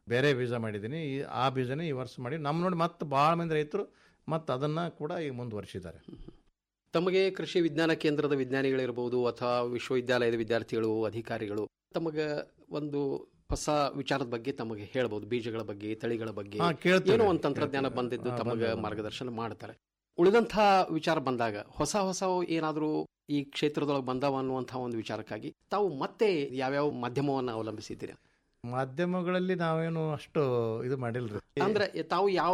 ಬೇರೆ ಬೀಜ ಮಾಡಿದ್ದೀನಿ ಈ ಆ ಬೀಜನೇ ಈ ವರ್ಷ ಮಾಡಿ ನಮ್ಮ ನೋಡಿ ಮತ್ತೆ ಭಾಳ ಮಂದಿ ರೈತರು ಮತ್ತು ಅದನ್ನು ಕೂಡ ಈಗ ಮುಂದುವರಿಸಿದ್ದಾರೆ ತಮಗೆ ಕೃಷಿ ವಿಜ್ಞಾನ ಕೇಂದ್ರದ ವಿಜ್ಞಾನಿಗಳಿರ್ಬೋದು ಅಥವಾ ವಿಶ್ವವಿದ್ಯಾಲಯದ ವಿದ್ಯಾರ್ಥಿಗಳು ಅಧಿಕಾರಿಗಳು ತಮಗೆ ಒಂದು ಹೊಸ ವಿಚಾರದ ಬಗ್ಗೆ ತಮಗೆ ಹೇಳ್ಬೋದು ಬೀಜಗಳ ಬಗ್ಗೆ ತಳಿಗಳ ಬಗ್ಗೆ ಹಾ, ಕೇಳ್ತಾರೆ. ಏನೋ ಒಂದು ತಂತ್ರಜ್ಞಾನ ಕೇಳ್ತಾರೆ. ಬಂದಿದ್ದು ಹಾ, ತಮಗೆ ಬಂದಿದೆ. ಮಾರ್ಗದರ್ಶನ ಮಾಡ್ತಾರೆ ಉಳಿದಂಥ ವಿಚಾರ ಬಂದಾಗ ಹೊಸ ಹೊಸ ಏನಾದರೂ ಈ ಕ್ಷೇತ್ರದೊಳಗೆ ಬಂದವ ಅನ್ನುವಂಥ ಒಂದು ವಿಚಾರಕ್ಕಾಗಿ ತಾವು ಮತ್ತೆ ಯಾವ್ಯಾವ ಮಾಧ್ಯಮವನ್ನು ಅವಲಂಬಿಸಿದ್ದೀರಿ ಮಾಧ್ಯಮಗಳಲ್ಲಿ ನಾವೇನು ಅಷ್ಟು ಇದು ಮಾಡಿಲ್ರಿ ಅಂದ್ರೆ ತಾವು ಯಾವ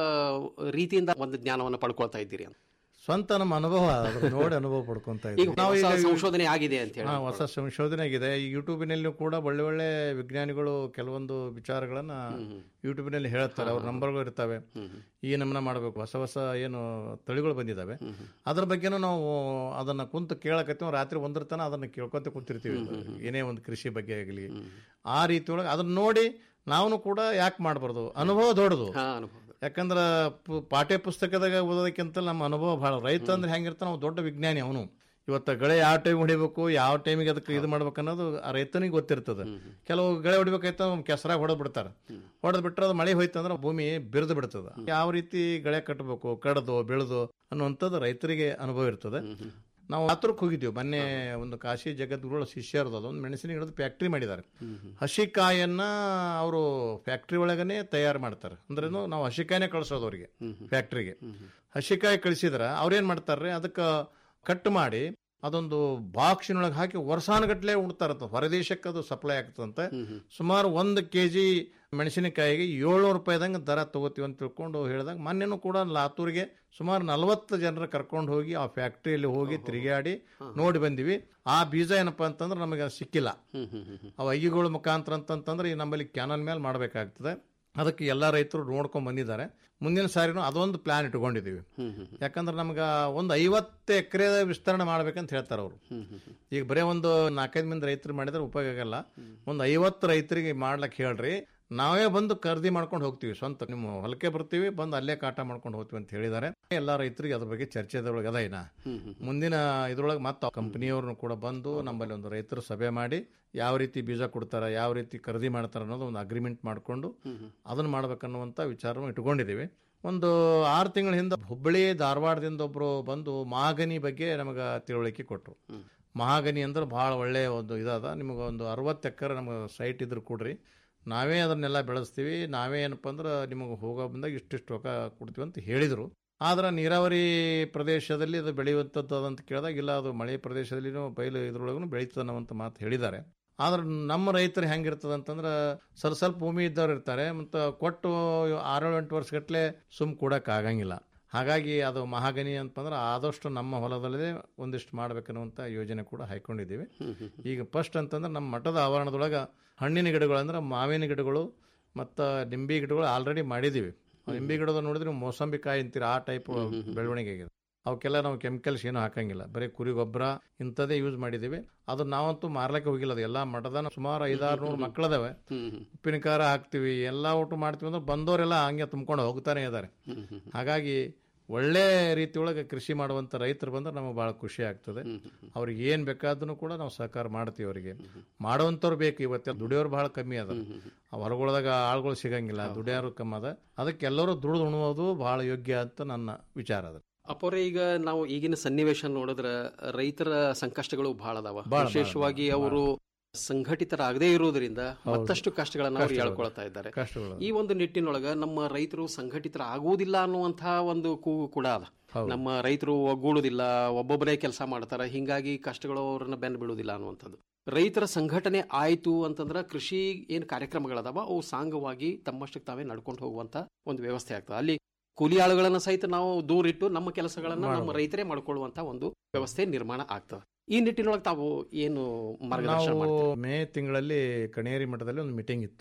ರೀತಿಯಿಂದ ಒಂದು ಜ್ಞಾನವನ್ನು ಪಡ್ಕೊಳ್ತಾ ಇದ್ದೀರಿ ಅಂತ ಸ್ವಂತ ನಮ್ಮ ಅನುಭವ ಅದ್ರ ನೋಡಿ ಅನುಭವ ಪಡ್ಕೊಂತ ಈಗ ಹೊಸ ಸಂಶೋಧನೆ ಆಗಿದೆ ಅಂತ ಹೇಳಿ ಹಾ, ಹೊಸ ಸಂಶೋಧನೆ ಆಗಿದೆ ಈ ಯೂಟ್ಯೂಬಿನಲ್ಲಿ ಕೂಡ ಒಳ್ಳೆ ಒಳ್ಳೆ ವಿಜ್ಞಾನಿಗಳು ಕೆಲವೊಂದು ವಿಚಾರಗಳನ್ನ ಯೂಟ್ಯೂಬಿನಲ್ಲಿ ಹೇಳ್ತಾರೆ ಅವ್ರ ನಂಬರ್ಗಳು ಇರ್ತವೆ ಈ ನಮನ ಮಾಡಬೇಕು ಹೊಸ ಹೊಸ ಏನು ತಳಿಗಳು ಬಂದಿದ್ದಾವೆ ಅದ್ರ ಬಗ್ಗೆನೂ ನಾವು ಅದನ್ನ ಕುಂತು ಕೇಳಕತ್ತೀವಿ ರಾತ್ರಿ ಒಂದರ ತನ ಅದನ್ನ ಕೇಳ್ಕೊಂತ ಕೂತಿರ್ತೀವಿ ಏನೇ ಒಂದು ಕೃಷಿ ಬಗ್ಗೆ ಆಗಲಿ ಆ ರೀತಿ ಒಳಗೆ ಅದನ್ನ ನೋಡಿ ನಾವು ಕೂಡ ಯಾಕೆ ಮಾಡಬಾರ್ದು ಅನುಭವ ದೊಡ್ಡದು ಯಾಕಂದ್ರೆ ಪು- ಪಾಠ್ಯ ಪುಸ್ತಕದಾಗ ಓದೋದಕ್ಕಿಂತ ನಮ್ಮ ಅನುಭವ ಬಹಳ ರೈತ ಅಂದ್ರೆ ಹೆಂಗಿರ್ತಾನೆ ನಾವು ದೊಡ್ಡ ವಿಜ್ಞಾನಿ ಅವನು ಇವತ್ತು ಗಳೆ ಯಾವ ಟೈಮ್ ಹೊಡಿಬೇಕು ಯಾವ ಟೈಮಿಗೆ ಅದಕ್ಕೆ ಇದು ಮಾಡ್ಬೇಕು ಅನ್ನೋದು ಆ ರೈತನಿಗೆ ಗೊತ್ತಿರ್ತದೆ ಕೆಲವು ಗಳೆ ಹೊಡಿಬೇಕಾಯ್ತು ಅವ್ನು ಕೆಸರಾಗ ಹೊಡೆದ್ ಬಿಡ್ತಾರೆ ಹೊಡೆದ್ ಬಿಟ್ರೆ ಅದು ಮಳೆ ಹೋಯ್ತು ಅಂದ್ರೆ ಭೂಮಿ ಬಿರಿದು ಬಿಡ್ತದೆ ಯಾವ ರೀತಿ ಗಳೆ ಕಟ್ಟಬೇಕು ಕಡ್ದು ಬೆಳೆದು ಅನ್ನುವಂಥದ್ದು ರೈತರಿಗೆ ಅನುಭವ ಇರ್ತದೆ ನಾವು ಹತ್ರಕ್ಕೆ ಹೋಗಿದ್ದೀವಿ ಮೊನ್ನೆ ಒಂದು ಕಾಶಿ ಜಗದ್ಗುರುಗಳ ಶಿಷ್ಯರದು ಅದೊಂದು ಮೆಣಸಿನ ಗಿಡದ ಫ್ಯಾಕ್ಟ್ರಿ ಮಾಡಿದ್ದಾರೆ ಹಸಿಕಾಯನ್ನ ಅವರು ಫ್ಯಾಕ್ಟ್ರಿ ಒಳಗನೆ ತಯಾರು ಮಾಡ್ತಾರೆ ಅಂದ್ರೆ ನಾವು ಹಸಿಕಾಯನೇ ಕಳಿಸೋದು ಅವ್ರಿಗೆ ಫ್ಯಾಕ್ಟ್ರಿಗೆ ಹಸಿಕಾಯಿ ಕಳಿಸಿದ್ರೆ ಅವ್ರೇನ್ ಮಾಡ್ತಾರ್ರಿ ಅದಕ್ಕೆ ಕಟ್ ಮಾಡಿ ಅದೊಂದು ಬಾಕ್ಸಿನೊಳಗೆ ಹಾಕಿ ವರ್ಷಾನುಗಟ್ಲೆ ಉಣ್ತಾರಂತ ಹೊರದೇಶಕ್ಕೆ ಅದು ಸಪ್ಲೈ ಆಗ್ತದಂತೆ ಸುಮಾರು ಒಂದು ಕೆ ಜಿ ಮೆಣಸಿನಕಾಯಿಗೆ ಏಳ್ನೂರು ರೂಪಾಯಿದಂಗೆ ದರ ತಗೋತೀವಿ ಅಂತ ತಿಳ್ಕೊಂಡು ಹೇಳಿದಾಗ ಮೊನ್ನೆನೂ ಕೂಡ ಲಾತೂರಿಗೆ ಸುಮಾರು ನಲವತ್ತು ಜನರ ಕರ್ಕೊಂಡು ಹೋಗಿ ಆ ಫ್ಯಾಕ್ಟ್ರಿಯಲ್ಲಿ ಹೋಗಿ ತಿರುಗಾಡಿ ನೋಡಿ ಬಂದಿವಿ ಆ ಬೀಜ ಏನಪ್ಪಾ ಅಂತಂದ್ರೆ ನಮಗೆ ಸಿಕ್ಕಿಲ್ಲ ಅವು ಐಗಿಗಳ ಮುಖಾಂತರ ಅಂತಂತಂದ್ರೆ ಈ ನಮ್ಮಲ್ಲಿ ಕ್ಯಾನಲ್ ಮೇಲೆ ಮಾಡಬೇಕಾಗ್ತದೆ ಅದಕ್ಕೆ ಎಲ್ಲ ರೈತರು ನೋಡ್ಕೊಂಡ್ ಬಂದಿದ್ದಾರೆ ಮುಂದಿನ ಸಾರಿನೂ ಅದೊಂದು ಪ್ಲಾನ್ ಇಟ್ಕೊಂಡಿದ್ದೀವಿ ಯಾಕಂದ್ರೆ ನಮ್ಗೆ ಒಂದು ಐವತ್ತು ಎಕರೆ ವಿಸ್ತರಣೆ ಮಾಡ್ಬೇಕಂತ ಹೇಳ್ತಾರೆ ಅವರು ಈಗ ಬರೀ ಒಂದು ನಾಲ್ಕೈದು ಮಂದಿ ರೈತರು ಮಾಡಿದ್ರೆ ಉಪಯೋಗ ಆಗಲ್ಲ ಒಂದು ಐವತ್ತು ರೈತರಿಗೆ ಮಾಡ್ಲಕ್ಕೆ ಹೇಳ್ರಿ ನಾವೇ ಬಂದು ಖರೀದಿ ಮಾಡ್ಕೊಂಡು ಹೋಗ್ತೀವಿ ಸ್ವಂತ ನಿಮ್ಮ ಹೊಲಕ್ಕೆ ಬರ್ತೀವಿ ಬಂದು ಅಲ್ಲೇ ಕಾಟ ಮಾಡ್ಕೊಂಡು ಹೋಗ್ತೀವಿ ಅಂತ ಹೇಳಿದ್ದಾರೆ ಎಲ್ಲ ರೈತರಿಗೆ ಅದ್ರ ಬಗ್ಗೆ ಚರ್ಚೆದೊಳಗೆ ಅದ ಇನ್ನ ಮುಂದಿನ ಇದ್ರೊಳಗೆ ಮತ್ತೆ ಕಂಪನಿಯವ್ರನ್ನು ಕೂಡ ಬಂದು ನಮ್ಮಲ್ಲಿ ಒಂದು ರೈತರ ಸಭೆ ಮಾಡಿ ಯಾವ ರೀತಿ ಬೀಜ ಕೊಡ್ತಾರೆ ಯಾವ ರೀತಿ ಖರೀದಿ ಮಾಡ್ತಾರೆ ಅನ್ನೋದು ಒಂದು ಅಗ್ರಿಮೆಂಟ್ ಮಾಡಿಕೊಂಡು ಅದನ್ನ ಮಾಡ್ಬೇಕನ್ನುವಂಥ ವಿಚಾರವನ್ನು ಇಟ್ಕೊಂಡಿದ್ದೀವಿ ಒಂದು ಆರು ತಿಂಗಳ ಹಿಂದೆ ಹುಬ್ಬಳ್ಳಿ ಧಾರವಾಡದಿಂದ ಒಬ್ರು ಬಂದು ಮಾಗನಿ ಬಗ್ಗೆ ನಮಗೆ ತಿಳುವಳಿಕೆ ಕೊಟ್ಟರು ಮಹಾಗನಿ ಅಂದ್ರೆ ಭಾಳ ಒಳ್ಳೆಯ ಒಂದು ಇದಾದ ನಿಮಗೆ ಒಂದು ಅರವತ್ತು ಎಕರೆ ನಮಗೆ ಸೈಟ್ ಇದ್ರೆ ಕೊಡ್ರಿ ನಾವೇ ಅದನ್ನೆಲ್ಲ ಬೆಳೆಸ್ತೀವಿ ನಾವೇ ಏನಪ್ಪ ಅಂದ್ರೆ ನಿಮಗೆ ಹೋಗೋ ಬಂದಾಗ ಇಷ್ಟಿಷ್ಟು ರೊಕ್ಕ ಕೊಡ್ತೀವಿ ಅಂತ ಹೇಳಿದರು ಆದ್ರೆ ನೀರಾವರಿ ಪ್ರದೇಶದಲ್ಲಿ ಅದು ಬೆಳೆಯುವಂಥದ್ದು ಅಂತ ಕೇಳಿದಾಗ ಇಲ್ಲ ಅದು ಮಳೆ ಪ್ರದೇಶದಲ್ಲಿನೂ ಬಯಲು ಇದ್ರೊಳಗೂ ಬೆಳೀತದೆ ಅನ್ನೋವಂಥ ಮಾತು ಹೇಳಿದ್ದಾರೆ ಆದ್ರೆ ನಮ್ಮ ರೈತರು ಹೆಂಗಿರ್ತದೆ ಅಂತಂದ್ರೆ ಸ್ವಲ್ಪ ಸ್ವಲ್ಪ ಭೂಮಿ ಇದ್ದವ್ರು ಇರ್ತಾರೆ ಮತ್ತು ಕೊಟ್ಟು ಆರೇಳು ಎಂಟು ವರ್ಷಗಟ್ಟಲೆ ಸುಮ್ ಕೊಡಕ್ಕೆ ಆಗಂಗಿಲ್ಲ ಹಾಗಾಗಿ ಅದು ಮಹಾಗನಿ ಅಂತಂದ್ರೆ ಆದಷ್ಟು ನಮ್ಮ ಹೊಲದಲ್ಲೇ ಒಂದಿಷ್ಟು ಮಾಡ್ಬೇಕನ್ನುವಂಥ ಯೋಜನೆ ಕೂಡ ಹಾಕೊಂಡಿದ್ದೀವಿ ಈಗ ಫಸ್ಟ್ ಅಂತಂದ್ರೆ ನಮ್ಮ ಮಠದ ಆವರಣದೊಳಗೆ ಹಣ್ಣಿನ ಗಿಡಗಳು ಅಂದ್ರೆ ಮಾವಿನ ಗಿಡಗಳು ಮತ್ತು ನಿಂಬೆ ಗಿಡಗಳು ಆಲ್ರೆಡಿ ಮಾಡಿದ್ದೀವಿ ನಿಂಬೆ ಗಿಡದ ನೋಡಿದ್ರೆ ನೀವು ಮೋಸಂಬಿ ಕಾಯಿ ಅಂತೀರಿ ಆ ಟೈಪ್ ಬೆಳವಣಿಗೆ ಆಗಿದೆ ಅವಕ್ಕೆಲ್ಲ ನಾವು ಕೆಮಿಕಲ್ಸ್ ಏನೂ ಹಾಕಂಗಿಲ್ಲ ಬರೀ ಕುರಿ ಗೊಬ್ಬರ ಇಂಥದ್ದೇ ಯೂಸ್ ಮಾಡಿದ್ದೀವಿ ಅದು ನಾವಂತೂ ಮಾರ್ಲಿಕ್ಕೆ ಹೋಗಿಲ್ಲ ಅದು ಎಲ್ಲ ಮಠದ ಸುಮಾರು ಐದಾರು ನೂರು ಮಕ್ಕಳದಾವೆ ಉಪ್ಪಿನ ಖಾರ ಹಾಕ್ತಿವಿ ಎಲ್ಲ ಊಟ ಮಾಡ್ತೀವಿ ಅಂದ್ರೆ ಬಂದವರೆಲ್ಲ ಹಂಗೆ ತುಂಬ್ಕೊಂಡು ಹೋಗ್ತಾನೆ ಇದ್ದಾರೆ ಹಾಗಾಗಿ ಒಳ್ಳೆ ರೀತಿಯೊಳಗೆ ಕೃಷಿ ಮಾಡುವಂಥ ರೈತರು ಬಂದ್ರೆ ನಮಗೆ ಭಾಳ ಖುಷಿ ಆಗ್ತದೆ ಅವ್ರಿಗೆ ಏನು ಬೇಕಾದ್ರೂ ಕೂಡ ನಾವು ಸಹಕಾರ ಮಾಡ್ತೀವಿ ಅವರಿಗೆ ಮಾಡುವಂಥವ್ರು ಬೇಕು ಇವತ್ತು ದುಡಿಯೋರು ಭಾಳ ಕಮ್ಮಿ ಅದ ಆ ಹೊರಗೊಳದಾಗ ಆಳುಗಳು ಸಿಗಂಗಿಲ್ಲ ದುಡಿಯೋರು ಕಮ್ಮಿ ಅದ ಅದಕ್ಕೆ ಎಲ್ಲರೂ ದುಡಿದು ಉಣುವುದು ಭಾಳ ಯೋಗ್ಯ ಅಂತ ನನ್ನ ವಿಚಾರ ಅದ ಅಪ್ಪೋರೆ ಈಗ ನಾವು ಈಗಿನ ಸನ್ನಿವೇಶ ನೋಡಿದ್ರೆ ರೈತರ ಸಂಕಷ್ಟಗಳು ಬಹಳ ಅದಾವ ಭಾಳ, ವಿಶೇಷವಾಗಿ ಅವರು ಸಂಘಟಿತರಾಗದೇ ಇರುವುದರಿಂದ ಮತ್ತಷ್ಟು ಕಷ್ಟಗಳನ್ನ ಅವರು ಕಷ್ಟಗಳು. ಹೇಳ್ಕೊಳ್ತಾ ಇದ್ದಾರೆ ಕಷ್ಟಗಳು. ಈ ಒಂದು ನಿಟ್ಟಿನೊಳಗ ನಮ್ಮ ರೈತರು ಸಂಘಟಿತರಾಗುವುದಿಲ್ಲ ಅನ್ನುವಂತಹ ಒಂದು ಕೂಗು ಕೂಡ ಅದ ನಮ್ಮ ರೈತರು ಒಗ್ಗೂಡುದಿಲ್ಲ ಒಬ್ಬೊಬ್ಬರೇ ಕೆಲಸ ಮಾಡ್ತಾರೆ ಹಿಂಗಾಗಿ ಕಷ್ಟಗಳು ಅವ್ರನ್ನ ಬೆನ್ನು ಬೀಳುವುದಿಲ್ಲ ಅನ್ನುವಂಥದ್ದು ರೈತರ ಸಂಘಟನೆ ಆಯ್ತು ಅಂತಂದ್ರೆ ಕೃಷಿ ಏನ್ ಕಾರ್ಯಕ್ರಮಗಳದಾವ ಅವು ಸಾಂಗವಾಗಿ ತಮ್ಮಷ್ಟಕ್ಕೆ ತಾವೇ ನಡ್ಕೊಂಡು ಹೋಗುವಂತ ಒಂದು ವ್ಯವಸ್ಥೆ ಆಗ್ತದೆ ಅಲ್ಲಿ ಕೂಲಿ ಆಳುಗಳನ್ನ ಸಹಿತ ನಾವು ದೂರಿಟ್ಟು ನಮ್ಮ ಕೆಲಸಗಳನ್ನ ನಮ್ಮ ಮಾಡ್ಬೋದು. ರೈತರೇ ಮಾಡ್ಕೊಳ್ಳುವಂತ ಒಂದು ವ್ಯವಸ್ಥೆ ನಿರ್ಮಾಣ ಆಗ್ತದೆ ಈ ನಿಟ್ಟಿನೊಳಗೆ ತಾವು ಏನು ಮಾರ್ಗದರ್ಶನ ನಾವು ಮಾಡ್ತೀರಿ ಮೇ ತಿಂಗಳಲ್ಲಿ ಕಣೇರಿ ಮಠದಲ್ಲಿ ಒಂದು ಮೀಟಿಂಗ್ ಇತ್ತು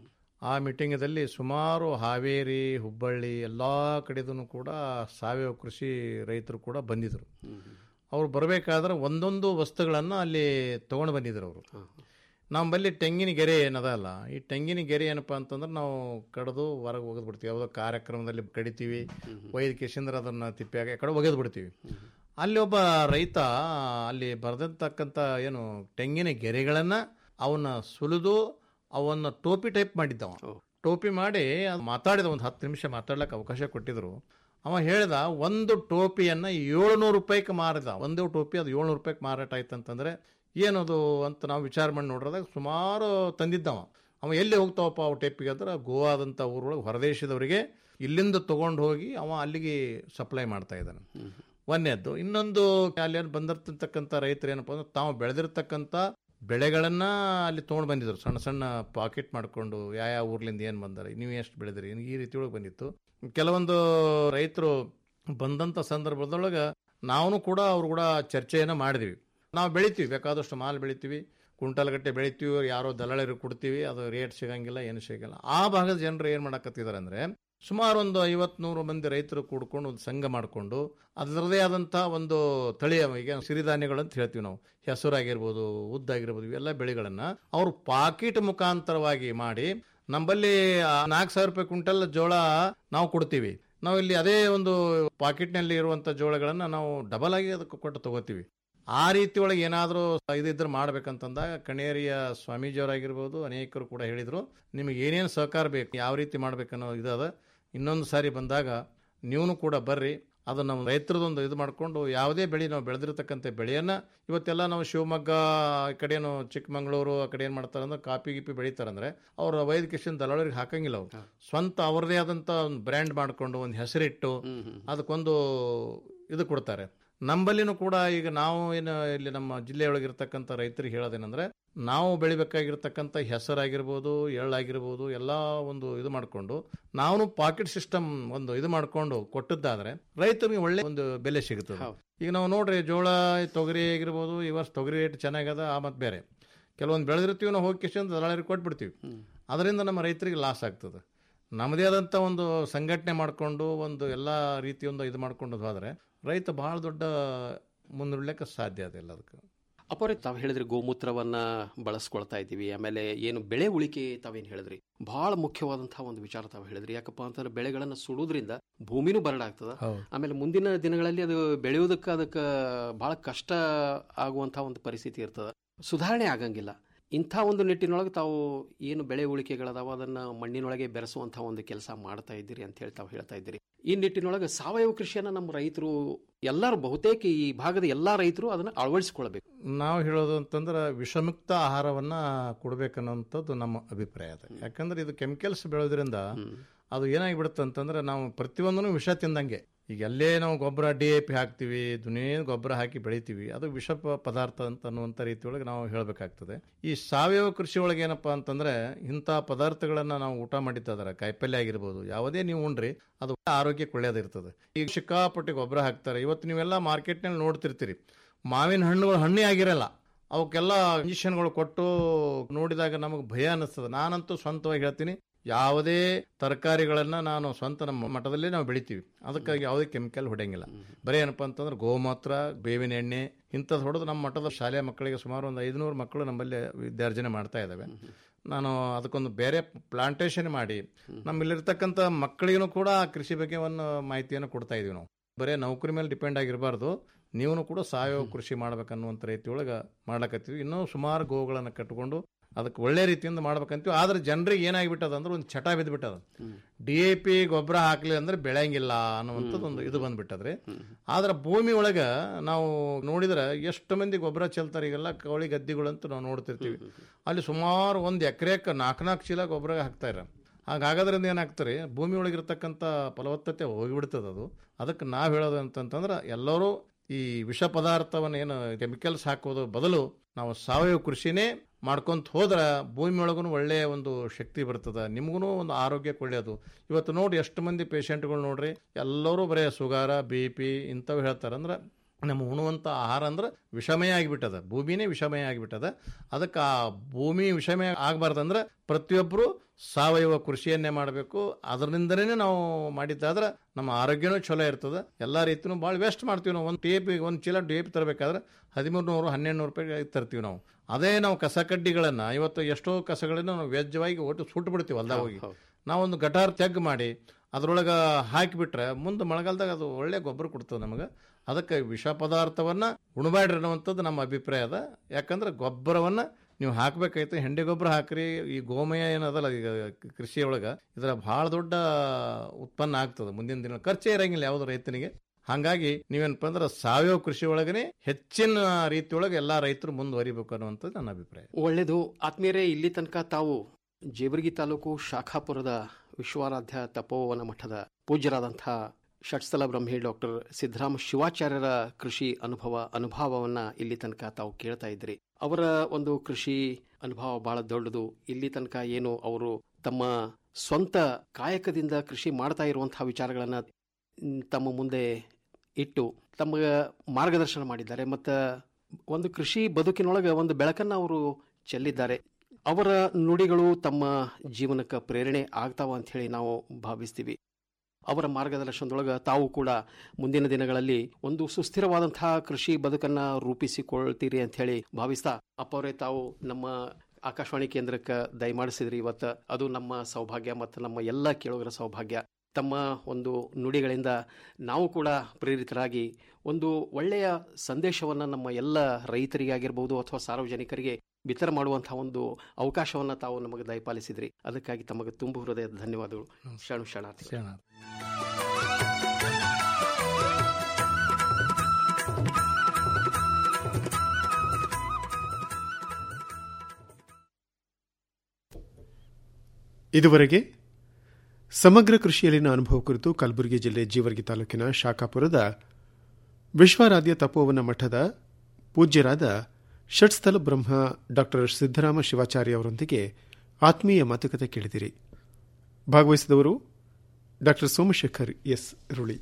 ಆ ಮೀಟಿಂಗದಲ್ಲಿ ಸುಮಾರು ಹಾವೇರಿ ಹುಬ್ಬಳ್ಳಿ ಎಲ್ಲ ಕಡೆದೂ ಕೂಡ ಸಾವಯವ ಕೃಷಿ ರೈತರು ಕೂಡ ಬಂದಿದ್ರು ಅವ್ರು ಬರಬೇಕಾದ್ರೆ ಒಂದೊಂದು ವಸ್ತುಗಳನ್ನು ಅಲ್ಲಿ ತೊಗೊಂಡು ಬಂದಿದ್ರು ಅವರು ನಮ್ಮಲ್ಲಿ ತೆಂಗಿನ ಗೆರೆ ಏನದ ಅಲ್ಲ ಈ ತೆಂಗಿನ ಗೆರೆ ಏನಪ್ಪ ಅಂತಂದ್ರೆ ನಾವು ಕಡ್ದು ಹೊರಗೆ ಒಗೆದು ಬಿಡ್ತೀವಿ ಯಾವುದೋ ಕಾರ್ಯಕ್ರಮದಲ್ಲಿ ಕಡಿತೀವಿ ಒಯ್ದು ಕೇಶಂದ್ರೆ ಅದನ್ನು ತಿಪ್ಪಿಯಾಗ ಈ ಕಡೆ ಒಗೆದು ಬಿಡ್ತೀವಿ ಅಲ್ಲಿ ಒಬ್ಬ ರೈತ ಅಲ್ಲಿ ಬರೆದಿರ್ತಕ್ಕಂಥ ಏನು ತೆಂಗಿನ ಗೆರೆಗಳನ್ನು ಅವನ್ನ ಸುಲಿದು ಅವನ್ನ ಟೋಪಿ ಟೈಪ್ ಮಾಡಿದ್ದವ ಟೋಪಿ ಮಾಡಿ ಅದು ಮಾತಾಡಿದ ಒಂದು ಹತ್ತು ನಿಮಿಷ ಮಾತಾಡ್ಲಿಕ್ಕೆ ಅವಕಾಶ ಕೊಟ್ಟಿದ್ರು ಅವ ಹೇಳ್ದ ಒಂದು ಟೋಪಿಯನ್ನು ಏಳ್ನೂರು ರೂಪಾಯಿಗೆ ಮಾರಿದ ಒಂದೇ ಟೋಪಿ ಅದು ಏಳ್ನೂರು ರೂಪಾಯಿಗೆ ಮಾರಾಟ ಆಯ್ತು ಅಂತಂದ್ರೆ ಏನದು ಅಂತ ನಾವು ವಿಚಾರ ಮಾಡಿ ನೋಡಿದಾಗ ಸುಮಾರು ತಂದಿದ್ದವ ಅವ ಎಲ್ಲಿ ಹೋಗ್ತಾವಪ್ಪ ಅವು ಟೇಪಿಗೆ ಅಂದ್ರೆ ಗೋವಾದಂಥ ಊರೊಳಗೆ ಹೊರದೇಶದವರಿಗೆ ಇಲ್ಲಿಂದ ತೊಗೊಂಡು ಹೋಗಿ ಅವ ಅಲ್ಲಿಗೆ ಸಪ್ಲೈ ಮಾಡ್ತಾ ಇದ್ದಾನೆ ಒಂದನೇದ್ದು ಇನ್ನೊಂದು ಅಲ್ಲಿ ಏನ್ ಬಂದಿರ್ತಕ್ಕಂಥ ರೈತರು ಏನಪ್ಪ ಅಂದ್ರೆ ತಾವು ಬೆಳೆದಿರ್ತಕ್ಕಂಥ ಬೆಳೆಗಳನ್ನ ಅಲ್ಲಿ ತೊಗೊಂಡು ಬಂದಿದ್ರು ಸಣ್ಣ ಸಣ್ಣ ಪಾಕೆಟ್ ಮಾಡಿಕೊಂಡು ಯಾವ ಯಾವ ಊರ್ಲಿಂದ ಏನು ಬಂದಾರೆ ನೀವು ಎಷ್ಟು ಬೆಳೆದ್ರಿ ಈ ರೀತಿ ಒಳಗೆ ಬಂದಿತ್ತು ಕೆಲವೊಂದು ರೈತರು ಬಂದಂಥ ಸಂದರ್ಭದೊಳಗೆ ನಾವು ಕೂಡ ಅವ್ರು ಕೂಡ ಚರ್ಚೆಯನ್ನು ಮಾಡಿದ್ವಿ ನಾವು ಬೆಳಿತೀವಿ ಬೇಕಾದಷ್ಟು ಮಾಲ್ ಬೆಳಿತೀವಿ ಕುಂಟಲ್ ಗಟ್ಟೆ ಬೆಳಿತೀವಿ ಯಾರೋ ದಲ್ಲಾಳಿರು ಕೊಡ್ತೀವಿ ಅದು ರೇಟ್ ಸಿಗಂಗಿಲ್ಲ ಏನು ಸಿಗಲ್ಲ ಆ ಭಾಗದ ಜನರು ಏನು ಮಾಡಕತ್ತಿದ್ದಾರೆ ಅಂದರೆ ಸುಮಾರು ಒಂದು ಐವತ್ತು ನೂರು ಮಂದಿ ರೈತರು ಕೂಡ್ಕೊಂಡು ಒಂದು ಸಂಘ ಮಾಡಿಕೊಂಡು ಅದರದೇ ಆದಂಥ ಒಂದು ತಳಿಯ ಈಗ ಸಿರಿಧಾನ್ಯಗಳು ಅಂತ ಹೇಳ್ತೀವಿ ನಾವು ಹೆಸರಾಗಿರ್ಬೋದು ಉದ್ದಾಗಿರ್ಬೋದು ಇವೆಲ್ಲ ಬೆಳೆಗಳನ್ನು ಅವರು ಪಾಕಿಟ್ ಮುಖಾಂತರವಾಗಿ ಮಾಡಿ ನಮ್ಮಲ್ಲಿ ನಾಲ್ಕು ಸಾವಿರ ರೂಪಾಯಿ ಕ್ವಿಂಟಲ್ ಜೋಳ ನಾವು ಕೊಡ್ತೀವಿ ನಾವು ಇಲ್ಲಿ ಅದೇ ಒಂದು ಪಾಕೆಟ್ನಲ್ಲಿ ಇರುವಂಥ ಜೋಳಗಳನ್ನು ನಾವು ಡಬಲ್ ಆಗಿ ಅದಕ್ಕೆ ಕೊಟ್ಟು ತಗೋತೀವಿ ಆ ರೀತಿ ಒಳಗೆ ಏನಾದರೂ ಇದಿದ್ರೆ ಮಾಡ್ಬೇಕಂತಂದಾಗ ಕಣೇರಿಯ ಸ್ವಾಮೀಜಿಯವರಾಗಿರ್ಬೋದು ಅನೇಕರು ಕೂಡ ಹೇಳಿದರು ನಿಮಗೆ ಏನೇನು ಸಹಕಾರ ಬೇಕು ಯಾವ ರೀತಿ ಮಾಡ್ಬೇಕನ್ನೋ ಇದದ ಇನ್ನೊಂದು ಸಾರಿ ಬಂದಾಗ ನೀವು ಕೂಡ ಬರ್ರಿ ಅದು ನಮ್ಮ ರೈತರದೊಂದು ಇದು ಮಾಡಿಕೊಂಡು ಯಾವುದೇ ಬೆಳೆ ನಾವು ಬೆಳೆದಿರ್ತಕ್ಕಂಥ ಬೆಳೆಯನ್ನು ಇವತ್ತೆಲ್ಲ ನಾವು ಶಿವಮೊಗ್ಗ ಈ ಕಡೆನು ಚಿಕ್ಕಮಂಗ್ಳೂರು ಆ ಕಡೆ ಏನು ಮಾಡ್ತಾರೆ ಅಂದ್ರೆ ಕಾಪಿ ಗಿಪಿ ಬೆಳೀತಾರಂದ್ರೆ ಅವ್ರ ವೈದ್ಯಕೇಶನ್ ದಲ್ಲಾಳಿಗೆ ಹಾಕಂಗಿಲ್ಲ ಅವ್ರು ಸ್ವಂತ ಅವ್ರದೇ ಆದಂಥ ಒಂದು ಬ್ರ್ಯಾಂಡ್ ಮಾಡಿಕೊಂಡು ಒಂದು ಹೆಸರಿಟ್ಟು ಅದಕ್ಕೊಂದು ಇದು ಕೊಡ್ತಾರೆ ನಂಬಲ್ಲಿನೂ ಕೂಡ ಈಗ ನಾವು ಏನು ಇಲ್ಲಿ ನಮ್ಮ ಜಿಲ್ಲೆಯೊಳಗಿರ್ತಕ್ಕಂಥ ರೈತರಿಗೆ ಹೇಳೋದೇನೆಂದ್ರೆ ನಾವು ಬೆಳಿಬೇಕಾಗಿರ್ತಕ್ಕಂಥ ಹೆಸರಾಗಿರ್ಬೋದು ಎಳ್ಳಾಗಿರ್ಬೋದು ಎಲ್ಲ ಒಂದು ಇದು ಮಾಡಿಕೊಂಡು ನಾವು ಪಾಕೆಟ್ ಸಿಸ್ಟಮ್ ಒಂದು ಇದು ಮಾಡಿಕೊಂಡು ಕೊಟ್ಟದ್ದಾದ್ರೆ ರೈತರಿಗೆ ಒಳ್ಳೆ ಒಂದು ಬೆಲೆ ಸಿಗುತ್ತದೆ ಈಗ ನಾವು ನೋಡ್ರಿ ಜೋಳ ತೊಗರಿ ಆಗಿರ್ಬೋದು ಈ ವರ್ಷ ತೊಗರಿ ರೇಟ್ ಚೆನ್ನಾಗದ ಆ ಮತ್ತೆ ಬೇರೆ ಕೆಲವೊಂದು ಬೆಳೆದಿರ್ತೀವಿ ನಾವು ಹೋಗಿ ಕಿಶನ್ ದಲ್ಲಾಳಿಗೆ ಕೊಟ್ಬಿಡ್ತೀವಿ ಅದರಿಂದ ನಮ್ಮ ರೈತರಿಗೆ ಲಾಸ್ ಆಗ್ತದೆ ನಮ್ಮದೇ ಆದಂಥ ಒಂದು ಸಂಘಟನೆ ಮಾಡಿಕೊಂಡು ಒಂದು ಎಲ್ಲ ರೀತಿಯೊಂದು ಇದು ಮಾಡ್ಕೊಂಡು ಹೋದರೆ ರೈತ ಬಹಳ ದೊಡ್ಡ ಮುಂದುಡ್ಲಿಕ್ಕೆ ಸಾಧ್ಯ ಅದಿಲ್ಲ ಅದಕ್ಕೆ ಅಪ್ಪರೇ ತಾವು ಹೇಳಿದ್ರಿ ಗೋಮೂತ್ರವನ್ನ ಬಳಸ್ಕೊಳ್ತಾ ಇದ್ದೀವಿ ಆಮೇಲೆ ಏನು ಬೆಳೆ ಉಳಿಕೆ ತಾವೇನು ಹೇಳಿದ್ರಿ ಬಹಳ ಮುಖ್ಯವಾದಂತಹ ಒಂದು ವಿಚಾರ ತಾವು ಹೇಳಿದ್ರಿ ಯಾಕಪ್ಪ ಅಂತಂದ್ರೆ ಬೆಳೆಗಳನ್ನು ಸುಡೋದ್ರಿಂದ ಭೂಮಿನೂ ಬರಡಾಗ್ತದ ಆಮೇಲೆ ಮುಂದಿನ ದಿನಗಳಲ್ಲಿ ಅದು ಬೆಳೆಯೋದಕ್ಕೆ ಅದಕ್ಕೆ ಬಹಳ ಕಷ್ಟ ಆಗುವಂತಹ ಒಂದು ಪರಿಸ್ಥಿತಿ ಇರ್ತದ ಸುಧಾರಣೆ ಆಗಂಗಿಲ್ಲ ಇಂಥ ಒಂದು ನಿಟ್ಟಿನೊಳಗೆ ತಾವು ಏನು ಬೆಳೆ ಉಳಿಕೆಗಳದಾವ ಅದನ್ನು ಮಣ್ಣಿನೊಳಗೆ ಬೆರೆಸುವಂಥ ಒಂದು ಕೆಲಸ ಮಾಡ್ತಾ ಇದ್ದೀರಿ ಅಂತ ಹೇಳಿ ತಾವು ಹೇಳ್ತಾ ಇದ್ದೀರಿ ಈ ನಿಟ್ಟಿನೊಳಗೆ ಸಾವಯವ ಕೃಷಿಯನ್ನು ನಮ್ಮ ರೈತರು ಎಲ್ಲರೂ ಬಹುತೇಕ ಈ ಭಾಗದ ಎಲ್ಲ ರೈತರು ಅದನ್ನು ಅಳವಡಿಸಿಕೊಳ್ಬೇಕು ನಾವು ಹೇಳೋದು ಅಂತಂದ್ರೆ ವಿಷಮುಕ್ತ ಆಹಾರವನ್ನ ಕೊಡ್ಬೇಕನ್ನೋಂಥದ್ದು ನಮ್ಮ ಅಭಿಪ್ರಾಯ ಅದ ಯಾಕಂದ್ರೆ ಇದು ಕೆಮಿಕಲ್ಸ್ ಬೆಳೆಯೋದ್ರಿಂದ ಅದು ಏನಾಗಿಬಿಡುತ್ತೆ ಅಂತಂದ್ರೆ ನಾವು ಪ್ರತಿಯೊಂದನ್ನು ವಿಷ ತಿಂದಂಗೆ ಈಗ ಅಲ್ಲೇ ನಾವು ಗೊಬ್ಬರ ಡಿ ಎ ಪಿ ಹಾಕ್ತಿವಿ ದುನಿಯಾ ಗೊಬ್ಬರ ಹಾಕಿ ಬೆಳಿತೀವಿ ಅದು ವಿಷ ಪ- ಪದಾರ್ಥ ಅಂತ ಅನ್ನುವಂಥ ರೀತಿಯೊಳಗೆ ನಾವು ಹೇಳಬೇಕಾಗ್ತದೆ ಈ ಸಾವಯವ ಕೃಷಿ ಒಳಗೆ ಏನಪ್ಪಾ ಅಂತಂದ್ರೆ ಇಂಥ ಪದಾರ್ಥಗಳನ್ನ ನಾವು ಊಟ ಮಾಡಿದ್ದಾದ್ರೆ ಕಾಯಿಪಲ್ಯ ಆಗಿರ್ಬೋದು ಯಾವುದೇ ನೀವು ಉಂಡ್ರಿ ಅದು ಆರೋಗ್ಯಕ್ಕೆ ಒಳ್ಳೇದಿರ್ತದೆ ಈಗ ಸಿಕ್ಕಾಪಟ್ಟೆ ಗೊಬ್ಬರ ಹಾಕ್ತಾರೆ ಇವತ್ತು ನೀವೆಲ್ಲ ಮಾರ್ಕೆಟ್ನಲ್ಲಿ ನೋಡ್ತಿರ್ತೀರಿ ಮಾವಿನ ಹಣ್ಣುಗಳು ಹಣ್ಣೇ ಆಗಿರಲ್ಲ ಅವಕ್ಕೆಲ್ಲ ಇಂಜೆಕ್ಷನ್ಗಳು ಕೊಟ್ಟು ನೋಡಿದಾಗ ನಮಗೆ ಭಯ ಅನ್ನಿಸ್ತದೆ ನಾನಂತೂ ಸ್ವಂತವಾಗಿ ಹೇಳ್ತೀನಿ ಯಾವುದೇ ತರಕಾರಿಗಳನ್ನ ನಾನು ಸ್ವಂತ ನಮ್ಮ ಮಠದಲ್ಲೇ ನಾವು ಬೆಳಿತೀವಿ ಅದಕ್ಕಾಗಿ ಯಾವುದೇ ಕೆಮಿಕಲ್ ಹೊಡೆಯಂಗಿಲ್ಲ ಬರೀ ಏನಪ್ಪ ಅಂತಂದ್ರೆ ಗೋಮಾತ್ರ ಬೇವಿನ ಎಣ್ಣೆ ಇಂಥದ್ದು ಹೊಡೆದು ನಮ್ಮ ಮಠದ ಶಾಲೆಯ ಮಕ್ಕಳಿಗೆ ಸುಮಾರು ಒಂದು ಐದುನೂರು ಮಕ್ಕಳು ನಮ್ಮಲ್ಲಿ ವಿದ್ಯಾರ್ಜನೆ ಮಾಡ್ತಾ ಇದ್ದಾವೆ ನಾನು ಅದಕ್ಕೊಂದು ಬೇರೆ ಪ್ಲಾಂಟೇಶನ್ ಮಾಡಿ ನಮ್ಮಲ್ಲಿರ್ತಕ್ಕಂಥ ಮಕ್ಕಳಿಗೂ ಕೂಡ ಆ ಕೃಷಿ ಬಗ್ಗೆ ಒಂದು ಮಾಹಿತಿಯನ್ನು ಕೊಡ್ತಾ ಇದೀವಿ ನಾವು ಬರೀ ನೌಕರಿ ಮೇಲೆ ಡಿಪೆಂಡ್ ಆಗಿರಬಾರ್ದು ನೀವು ಕೂಡ ಸಾವಯವ ಕೃಷಿ ಮಾಡ್ಬೇಕನ್ನುವಂಥ ರೀತಿಯೊಳಗೆ ಮಾಡ್ಲಕತ್ತೀವಿ ಇನ್ನೂ ಸುಮಾರು ಗೋವುಗಳನ್ನು ಕಟ್ಕೊಂಡು ಅದಕ್ಕೆ ಒಳ್ಳೆ ರೀತಿಯಿಂದ ಮಾಡ್ಬೇಕಂತೀವಿ ಆದ್ರೆ ಜನರಿಗೆ ಏನಾಗಿಬಿಟ್ಟದ ಅಂದ್ರೆ ಒಂದು ಚಟ ಬಿದ್ದುಬಿಟ್ಟದ ಡಿ ಎ ಪಿ ಗೊಬ್ಬರ ಹಾಕ್ಲಿ ಅಂದ್ರೆ ಬೆಳೆಯಂಗಿಲ್ಲ ಅನ್ನುವಂಥದ್ದು ಒಂದು ಇದು ಬಂದ್ಬಿಟ್ಟದ್ರಿ ಆದ್ರೆ ಭೂಮಿ ಒಳಗೆ ನಾವು ನೋಡಿದ್ರೆ ಎಷ್ಟು ಮಂದಿ ಗೊಬ್ಬರ ಚೆಲ್ತಾರೆ ಈಗೆಲ್ಲ ಕವಳಿ ಗದ್ದಿಗಳಂತೂ ನಾವು ನೋಡ್ತಿರ್ತೀವಿ ಅಲ್ಲಿ ಸುಮಾರು ಒಂದು ಎಕರೆಕ್ಕೆ ನಾಲ್ಕು ನಾಲ್ಕು ಚೀಲ ಗೊಬ್ಬರ ಹಾಕ್ತಾರೆ ಹಾಗಾಗೋದ್ರಿಂದ ಏನಾಗ್ತಾರೆ ಭೂಮಿ ಒಳಗಿರ್ತಕ್ಕಂಥ ಫಲವತ್ತತೆ ಹೋಗಿಬಿಡ್ತದೆ ಅದು ಅದಕ್ಕೆ ನಾವು ಹೇಳೋದು ಅಂತಂತಂದ್ರೆ ಎಲ್ಲರೂ ಈ ವಿಷ ಪದಾರ್ಥವನ್ನು ಏನು ಕೆಮಿಕಲ್ಸ್ ಹಾಕೋದು ಬದಲು ನಾವು ಸಾವಯವ ಕೃಷಿನೇ ಮಾಡ್ಕೊಂತ ಹೋದ್ರೆ ಭೂಮಿ ಒಳಗೂ ಒಳ್ಳೆಯ ಒಂದು ಶಕ್ತಿ ಬರ್ತದೆ ನಿಮಗೂ ಒಂದು ಆರೋಗ್ಯಕ್ಕೆ ಒಳ್ಳೆಯದು ಇವತ್ತು ನೋಡಿ ಎಷ್ಟು ಮಂದಿ ಪೇಷಂಟ್ಗಳು ನೋಡ್ರಿ ಎಲ್ಲರೂ ಬರೀ ಸುಗಾರ ಬಿ ಪಿ ಇಂಥವು ಹೇಳ್ತಾರೆ ಅಂದ್ರೆ ನಮ್ಮ ಉಣುವಂಥ ಆಹಾರ ಅಂದ್ರೆ ವಿಷಮಯ ಆಗಿಬಿಟ್ಟದ ಭೂಮಿನೇ ವಿಷಮಯ ಆಗಿಬಿಟ್ಟದ ಅದಕ್ಕೆ ಆ ಭೂಮಿ ವಿಷಮಯ ಆಗಬಾರ್ದಂದ್ರೆ ಪ್ರತಿಯೊಬ್ಬರು ಸಾವಯವ ಕೃಷಿಯನ್ನೇ ಮಾಡಬೇಕು ಅದರಿಂದನೇ ನಾವು ಮಾಡಿದ್ದಾದ್ರೆ ನಮ್ಮ ಆರೋಗ್ಯನೂ ಚಲೋ ಇರ್ತದೆ ಎಲ್ಲ ರೀತಿನೂ ಭಾಳ ವೇಸ್ಟ್ ಮಾಡ್ತೀವಿ ನಾವು ಒಂದು ಟೇಪ್ ಒಂದು ಚೀಲ ಟೇಪ್ ತರಬೇಕಾದ್ರೆ ಹದಿಮೂರು ನೂರು ಹನ್ನೆರಡು ನೂರು ರೂಪಾಯಿ ತರ್ತೀವಿ ನಾವು ಅದೇ ನಾವು ಕಸ ಕಡ್ಡಿಗಳನ್ನು ಇವತ್ತು ಎಷ್ಟೋ ಕಸಗಳನ್ನು ನಾವು ವೆಜ್ಜವಾಗಿ ಒಟ್ಟು ಸುಟ್ಟು ಬಿಡ್ತೀವಿ ಹೊಲ್ದಾಗ ಹೋಗಿ ನಾವೊಂದು ಗಟಾರ್ ತೆಗ್ ಮಾಡಿ ಅದ್ರೊಳಗೆ ಹಾಕಿಬಿಟ್ರೆ ಮುಂದೆ ಮಳೆಗಾಲದಾಗ ಅದು ಒಳ್ಳೆ ಗೊಬ್ಬರ ಕೊಡ್ತದೆ ನಮಗೆ ಅದಕ್ಕೆ ವಿಷ ಪದಾರ್ಥವನ್ನು ಉಣಬೇಡ್ರಿ ಅನ್ನುವಂಥದ್ದು ನಮ್ಮ ಅಭಿಪ್ರಾಯ ಅದ ಯಾಕಂದ್ರೆ ಗೊಬ್ಬರವನ್ನು ನೀವು ಹಾಕ್ಬೇಕಾಯ್ತು ಹೆಂಡೆ ಗೊಬ್ಬರ ಹಾಕ್ರಿ ಈ ಗೋಮಯ ಏನದಲ್ಲ ಈಗ ಕೃಷಿ ಒಳಗೆ ಇದರ ಬಹಳ ದೊಡ್ಡ ಉತ್ಪನ್ನ ಆಗ್ತದೆ ಮುಂದಿನ ದಿನ ಖರ್ಚೇ ಇರಂಗಿಲ್ಲ ಯಾವ್ದು ರೈತನಿಗೆ ಹಾಗಾಗಿ ನೀವೇನಪ್ಪ ಅಂದ್ರೆ ಸಾವಯವ ಕೃಷಿ ಒಳಗನೆ ಹೆಚ್ಚಿನ ರೀತಿಯೊಳಗೆ ಎಲ್ಲಾ ರೈತರು ಮುಂದುವರಿಬೇಕು ಅನ್ನುವಂಥದ್ದು ನನ್ನ ಅಭಿಪ್ರಾಯ ಒಳ್ಳೆಯದು ಆತ್ಮೀಯರೇ ಇಲ್ಲಿ ತನಕ ತಾವು ಜೇವರ್ಗಿ ತಾಲೂಕು ಶಾಖಾಪುರದ ವಿಶ್ವಾರಾಧ್ಯ ತಪೋವನ ಮಠದ ಪೂಜ್ಯರಾದಂಥ ಷಟ್ಸ್ಥಲ ಬ್ರಹ್ಮಿ ಡಾಕ್ಟರ್ ಸಿದ್ದರಾಮ ಶಿವಾಚಾರ್ಯರ ಕೃಷಿ ಅನುಭವ ಅನುಭವವನ್ನ ಇಲ್ಲಿ ತನಕ ತಾವು ಕೇಳ್ತಾ ಇದ್ರಿ ಅವರ ಒಂದು ಕೃಷಿ ಅನುಭವ ಬಹಳ ದೊಡ್ಡದು ಇಲ್ಲಿ ತನಕ ಏನು ಅವರು ತಮ್ಮ ಸ್ವಂತ ಕಾಯಕದಿಂದ ಕೃಷಿ ಮಾಡ್ತಾ ಇರುವಂತಹ ವಿಚಾರಗಳನ್ನ ಮ್, ತಮ್ಮ ಮುಂದೆ ಇಟ್ಟು ತಮಗೆ ಮಾರ್ಗದರ್ಶನ ಮಾಡಿದ್ದಾರೆ ಮತ್ತು ಒಂದು ಕೃಷಿ ಬದುಕಿನೊಳಗೆ ಒಂದು ಬೆಳಕನ್ನು ಅವರು ಚೆಲ್ಲಿದ್ದಾರೆ ಅವರ ನುಡಿಗಳು ತಮ್ಮ ಜೀವನಕ್ಕೆ ಪ್ರೇರಣೆ ಆಗ್ತಾವ ಅಂತ ಹೇಳಿ ನಾವು ಭಾವಿಸ್ತೀವಿ ಅವರ ಮಾರ್ಗದರ್ಶನದೊಳಗೆ ತಾವು ಕೂಡ ಮುಂದಿನ ದಿನಗಳಲ್ಲಿ ಒಂದು ಸುಸ್ಥಿರವಾದಂತಹ ಕೃಷಿ ಬದುಕನ್ನ ರೂಪಿಸಿಕೊಳ್ತೀರಿ ಅಂತ ಹೇಳಿ ಭಾವಿಸ್ತಾ ಅಪ್ಪವರೇ ತಾವು ನಮ್ಮ ಆಕಾಶವಾಣಿ ಕೇಂದ್ರಕ್ಕೆ ದಯಮಾಡಿಸಿದ್ರಿ ಇವತ್ತು ಅದು ನಮ್ಮ ಸೌಭಾಗ್ಯ ಮತ್ತು ನಮ್ಮ ಎಲ್ಲ ಕೇಳುಗರ ಸೌಭಾಗ್ಯ ತಮ್ಮ ಒಂದು ನುಡಿಗಳಿಂದ ನಾವು ಕೂಡ ಪ್ರೇರಿತರಾಗಿ ಒಂದು ಒಳ್ಳೆಯ ಸಂದೇಶವನ್ನು ನಮ್ಮ ಎಲ್ಲ ರೈತರಿಗಾಗಿರ್ಬೋದು ಅಥವಾ ಸಾರ್ವಜನಿಕರಿಗೆ ಬಿತ್ತರ ಮಾಡುವಂತಹ ಒಂದು ಅವಕಾಶವನ್ನು ತಾವು ನಮಗೆ ದಯಪಾಲಿಸಿದ್ರಿ ಅದಕ್ಕಾಗಿ ತಮಗೆ ತುಂಬು ಹೃದಯದ ಧನ್ಯವಾದಗಳು ಶರಣು ಶರಣಾರ್ಥಿ ಇದುವರೆಗೆ ಸಮಗ್ರ ಕೃಷಿಯಲ್ಲಿನ ಅನುಭವ ಕುರಿತು ಕಲಬುರಗಿ ಜಿಲ್ಲೆ ಜೀವರ್ಗಿ ತಾಲೂಕಿನ ಶಾಖಾಪುರದ ವಿಶ್ವಾರಾಧ್ಯ ತಪೋವನ ಮಠದ ಪೂಜ್ಯರಾದ ಷಟ್ಸ್ಥಲ ಬ್ರಹ್ಮ ಡಾಕ್ಟರ್ ಸಿದ್ದರಾಮ ಶಿವಾಚಾರ್ಯ ಅವರೊಂದಿಗೆ ಆತ್ಮೀಯ ಮಾತುಕತೆ ಕೇಳಿದಿರಿ ಭಾಗವಹಿಸಿದವರು ಡಾಕ್ಟರ್ ಸೋಮಶೇಖರ್ ಎಸ್ ರುಳಿ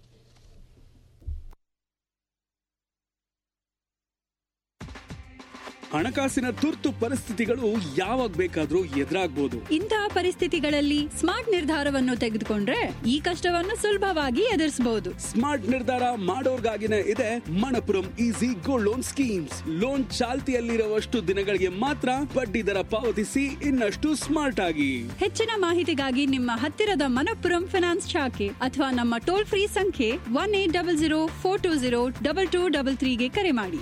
ಹಣಕಾಸಿನ ತುರ್ತು ಪರಿಸ್ಥಿತಿಗಳು ಯಾವಾಗ ಬೇಕಾದ್ರೂ ಎದುರಾಗ್ಬೋದು ಇಂತಹ ಪರಿಸ್ಥಿತಿಗಳಲ್ಲಿ ಸ್ಮಾರ್ಟ್ ನಿರ್ಧಾರವನ್ನು ತೆಗೆದುಕೊಂಡ್ರೆ ಈ ಕಷ್ಟವನ್ನು ಸುಲಭವಾಗಿ ಎದುರಿಸಬಹುದು ಸ್ಮಾರ್ಟ್ ನಿರ್ಧಾರ ಮಾಡೋರ್ಗಾಗಿನೇ ಇದೆ Manappuram easy gold loan schemes loan ಚಾಲ್ತಿಯಲ್ಲಿರುವಷ್ಟು ದಿನಗಳಿಗೆ ಮಾತ್ರ ಬಡ್ಡಿ ದರ ಪಾವತಿಸಿ ಇನ್ನಷ್ಟು ಸ್ಮಾರ್ಟ್ ಆಗಿ ಹೆಚ್ಚಿನ ಮಾಹಿತಿಗಾಗಿ ನಿಮ್ಮ ಹತ್ತಿರದ ಮನಪ್ಪುರಂ ಫಿನಾನ್ಸ್ ಶಾಖೆ ಅಥವಾ ನಮ್ಮ ಟೋಲ್ ಫ್ರೀ ಸಂಖ್ಯೆ one eight double zero four two zero double two double ತ್ರೀಗೆ ಕರೆ ಮಾಡಿ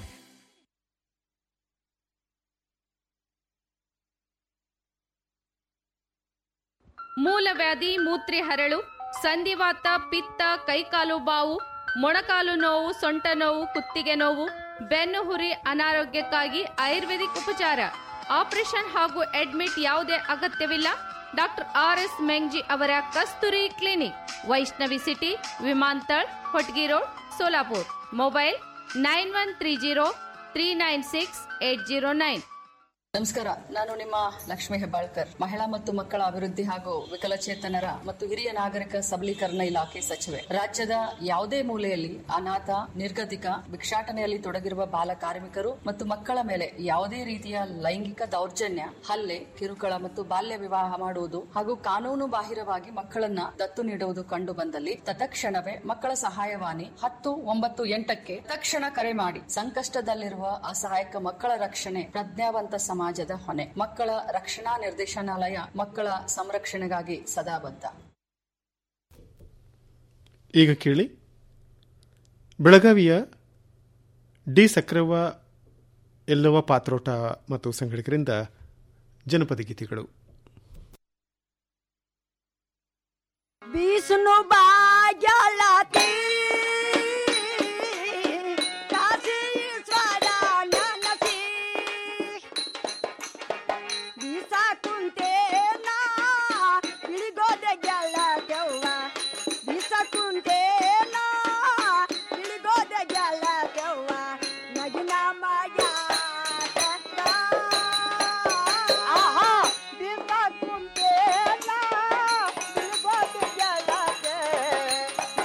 ಮೂಲವ್ಯಾಧಿ ಮೂತ್ರಿ ಹರಳು ಸಂಧಿವಾತ ಪಿತ್ತ ಕೈಕಾಲು ಬಾವು ಮೊಣಕಾಲು ನೋವು ಸೊಂಟ ನೋವು ಕುತ್ತಿಗೆ ನೋವು ಬೆನ್ನು ಹುರಿ ಅನಾರೋಗ್ಯಕ್ಕಾಗಿ ಆಯುರ್ವೇದಿಕ್ ಉಪಚಾರ ಆಪರೇಷನ್ ಹಾಗೂ ಅಡ್ಮಿಟ್ ಯಾವುದೇ ಅಗತ್ಯವಿಲ್ಲ ಡಾಕ್ಟರ್ ಆರ್ ಎಸ್ ಮೆಂಗ್ಜಿ ಅವರ ಕಸ್ತೂರಿ ಕ್ಲಿನಿಕ್ ವೈಷ್ಣವಿ ಸಿಟಿ ವಿಮಾಂತಳ್ Hotgi road Solapur mobile nine one three zero three nine six eight zero nine ನಮಸ್ಕಾರ ನಾನು ನಿಮ್ಮ ಲಕ್ಷ್ಮಿ ಹೆಬ್ಬಾಳ್ಕರ್ ಮಹಿಳಾ ಮತ್ತು ಮಕ್ಕಳ ಅಭಿವೃದ್ಧಿ ಹಾಗೂ ವಿಕಲಚೇತನರ ಮತ್ತು ಹಿರಿಯ ನಾಗರಿಕ ಸಬಲೀಕರಣ ಇಲಾಖೆ ಸಚಿವೆ ರಾಜ್ಯದ ಯಾವುದೇ ಮೂಲೆಯಲ್ಲಿ ಅನಾಥ ನಿರ್ಗತಿಕ ಭಿಕ್ಷಾಟನೆಯಲ್ಲಿ ತೊಡಗಿರುವ ಬಾಲ ಕಾರ್ಮಿಕರು ಮತ್ತು ಮಕ್ಕಳ ಮೇಲೆ ಯಾವುದೇ ರೀತಿಯ ಲೈಂಗಿಕ ದೌರ್ಜನ್ಯ ಹಲ್ಲೆ ಕಿರುಕುಳ ಮತ್ತು ಬಾಲ್ಯ ವಿವಾಹ ಮಾಡುವುದು ಹಾಗೂ ಕಾನೂನು ಬಾಹಿರವಾಗಿ ಮಕ್ಕಳನ್ನ ದತ್ತು ನೀಡುವುದು ಕಂಡು ಬಂದಲ್ಲಿ ತತ್ಕ್ಷಣವೇ ಮಕ್ಕಳ ಸಹಾಯವಾಣಿ ಹತ್ತು ಒಂಬತ್ತು ಎಂಟಕ್ಕೆ ತಕ್ಷಣ ಕರೆ ಮಾಡಿ ಸಂಕಷ್ಟದಲ್ಲಿರುವ ಅಸಹಾಯಕ ಮಕ್ಕಳ ರಕ್ಷಣೆ ಪ್ರಜ್ಞಾವಂತ ಸಮಾಜದ ಹೊಣೆ ಮಕ್ಕಳ ರಕ್ಷಣಾ ನಿರ್ದೇಶನಾಲಯ ಮಕ್ಕಳ ಸಂರಕ್ಷಣೆಗಾಗಿ ಸದಾ ಬದ್ಧ ಈಗ ಕೇಳಿ ಬೆಳಗಾವಿಯ ಡಿ ಸಕ್ರವ ಎಲ್ಲವ ಪಾತ್ರೋಟ ಮತ್ತು ಸಂಘಟಕರಿಂದ ಜನಪದ ಗೀತೆಗಳು विष्णु बाजलती काशी ईश्वराननसी दिसा कुंते ना इळगोद गेला तेव्हा दिसा कुंते ना इळगोद गेला तेव्हा नगिना माया आहा दिसा कुंते ना इळगोद गेला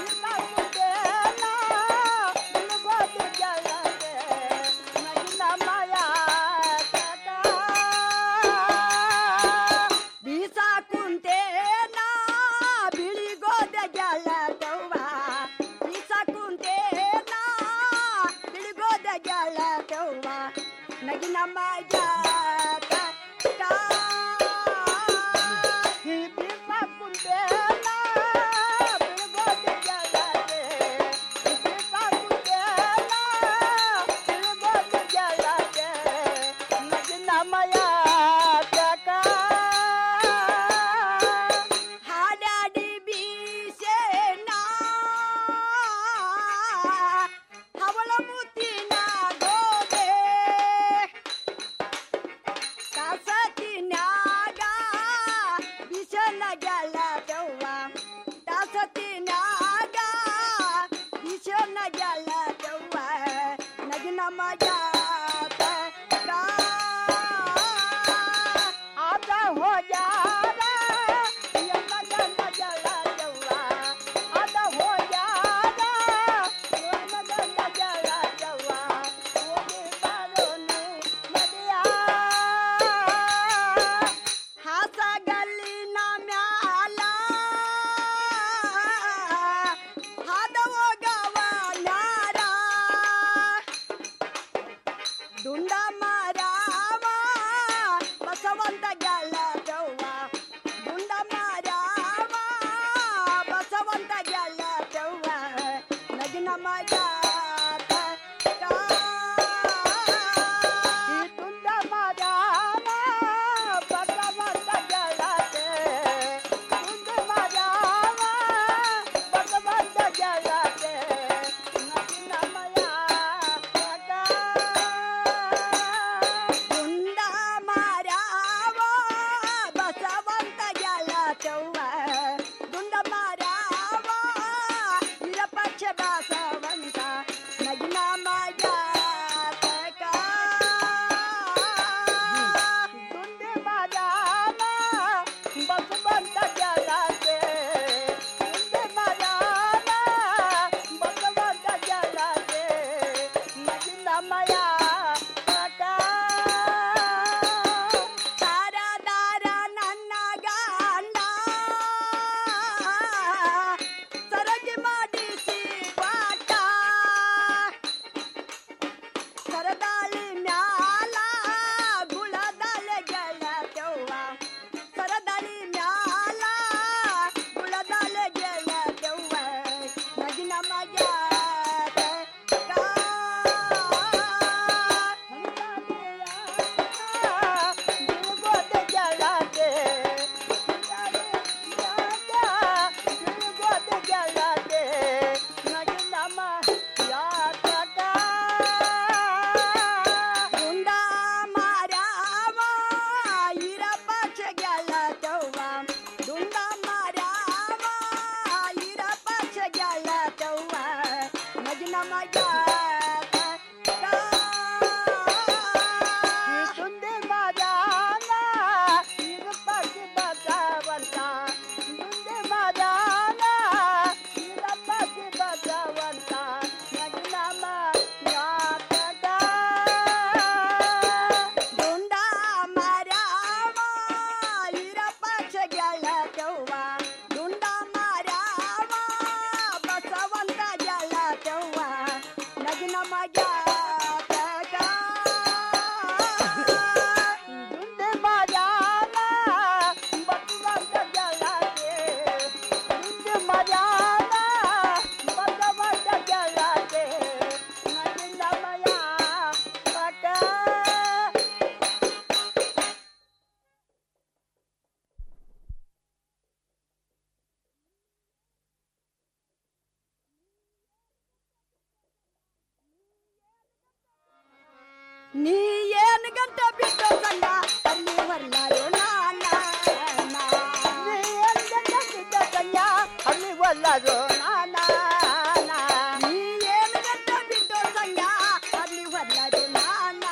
ನೀ ಏನ್ ಗಂಟ ಬಿಟ್ಟು ಸಂಗ ಅಲ್ಲಿ ಬರ್ಲಾರೋ ನಾನ ನೀ ಏನ್ ಗಂಟ ಬಿಟ್ಟು ಸಂಗ ಅಲ್ಲಿ ಬರ್ಲಾರೋ ನಾನ ನೀ ಏನ್ ಗಂಟ ಬಿಟ್ಟು ಸಂಗ ಅಲ್ಲಿ ಬರ್ಲಾರೋ ನಾನ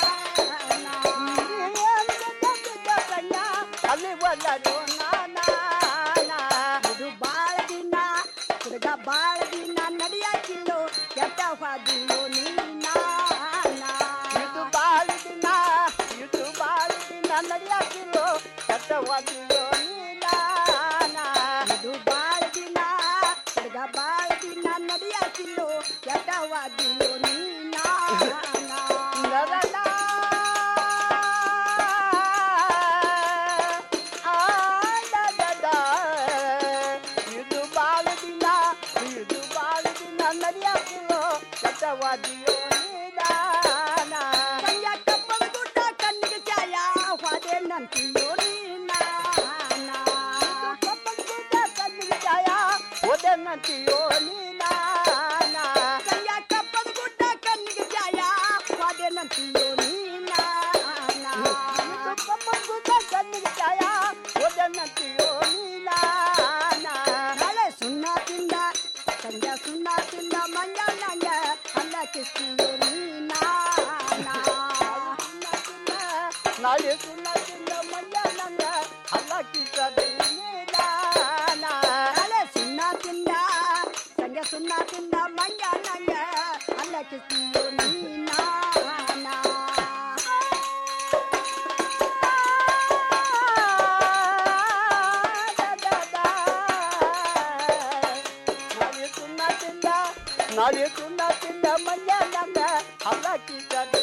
ಅಲ್ಲಿ ಬರ್ಲಾರೋ ನಾನ ಇದು ಬಾಳ ದಿನ ಹುಡುಗ ಬಾಳ ದಿನ ನಡಿಯಾಕಿಲ್ಲೋ ಕೆಟ್ಟ ಹಾದಿಯೋ ನೀನ ಇದು ಬಾಳ ದಿನ ಇದು ಬಾಳ ದಿನ ನಡೆಯಾಕಿಲ್ಲೋ ಕಟ್ಟವಾಗಿಲ್ಲೋ ನೀನ ಇದು ಬಾಳ ದಿನ ಹುಡುಗ ಬಾಳ ದಿನ ನಡಿಯಾಕಿಲ್ಲೋ ಕೆಟ್ಟ ಹಾದಿಯೋ ನೀನ ಇದು ಬಾಳ ದಿನ ಇದು ಬಾಳ ದಿನ ನಡೆಯಾಕಿಲ್ಲೋ ಕಟ್ಟವಾಗಿಲ್ಲೋ ನೀನ ಸಂಜ ಕಪ್ಪದ ಗುಡ್ಡ ಕಣ್ಣಿಗೆ ಛಾಯ ಹಾದೆ ನಂತಿಯೋ ನೀನ ಕಪ್ಪದ ಗುಡ್ಡ ಕಣ್ಣಿಗೆ ಛಾಯ ಹೋದೆ ನಂತಿಯೋ ನೀನ ಸಂಜ ಕಪ್ಪದ ಗುಡ್ಡ ಕಣ್ಣಿಗೆ ಛಾಯ ಹಾದೆ ನಂತಿಯೋ ನೀನ ಕಪ್ಪದ ಗುಡ್ಡ ಕಣ್ಣಿಗೆ ಛಾಯ ಹೋದೆ ನಂತಿಯೋ ನೀನ ನಾಳೆ ಸುಣ್ಣ ತಿಂದ ಸಂಜೆ ಸುಣ್ಣ ತಿಂದ ಮಂಜ ನಂಜ ಅಲ್ಲ ಕಿಸ್ತಿಯೋ ನೀನ ನಾಳೆ ಸುಣ್ಣ ತಿಂದ ಮಂಜ ನಂಗ ಅಲ್ಲ ಕಿಸದಿ ನೀನ ನಾಳೆ ಸುಣ್ಣ ತಿಂದ ಸಂಜೆ ಸುಣ್ಣ ತಿಂದ ಮಂಜ ನಂಜ ಅಲ್ಲ ಕಿಸ್ತಿಯೋ ನೀನ ನಾಳೆ ಸುಣ್ಣ ತಿಂದ ನಾಳೆ ಸುಣ್ಣ ತಿಂದ ಮಂಜ ನಂಗ ಅಲ್ಲ ಕಿಸದಿ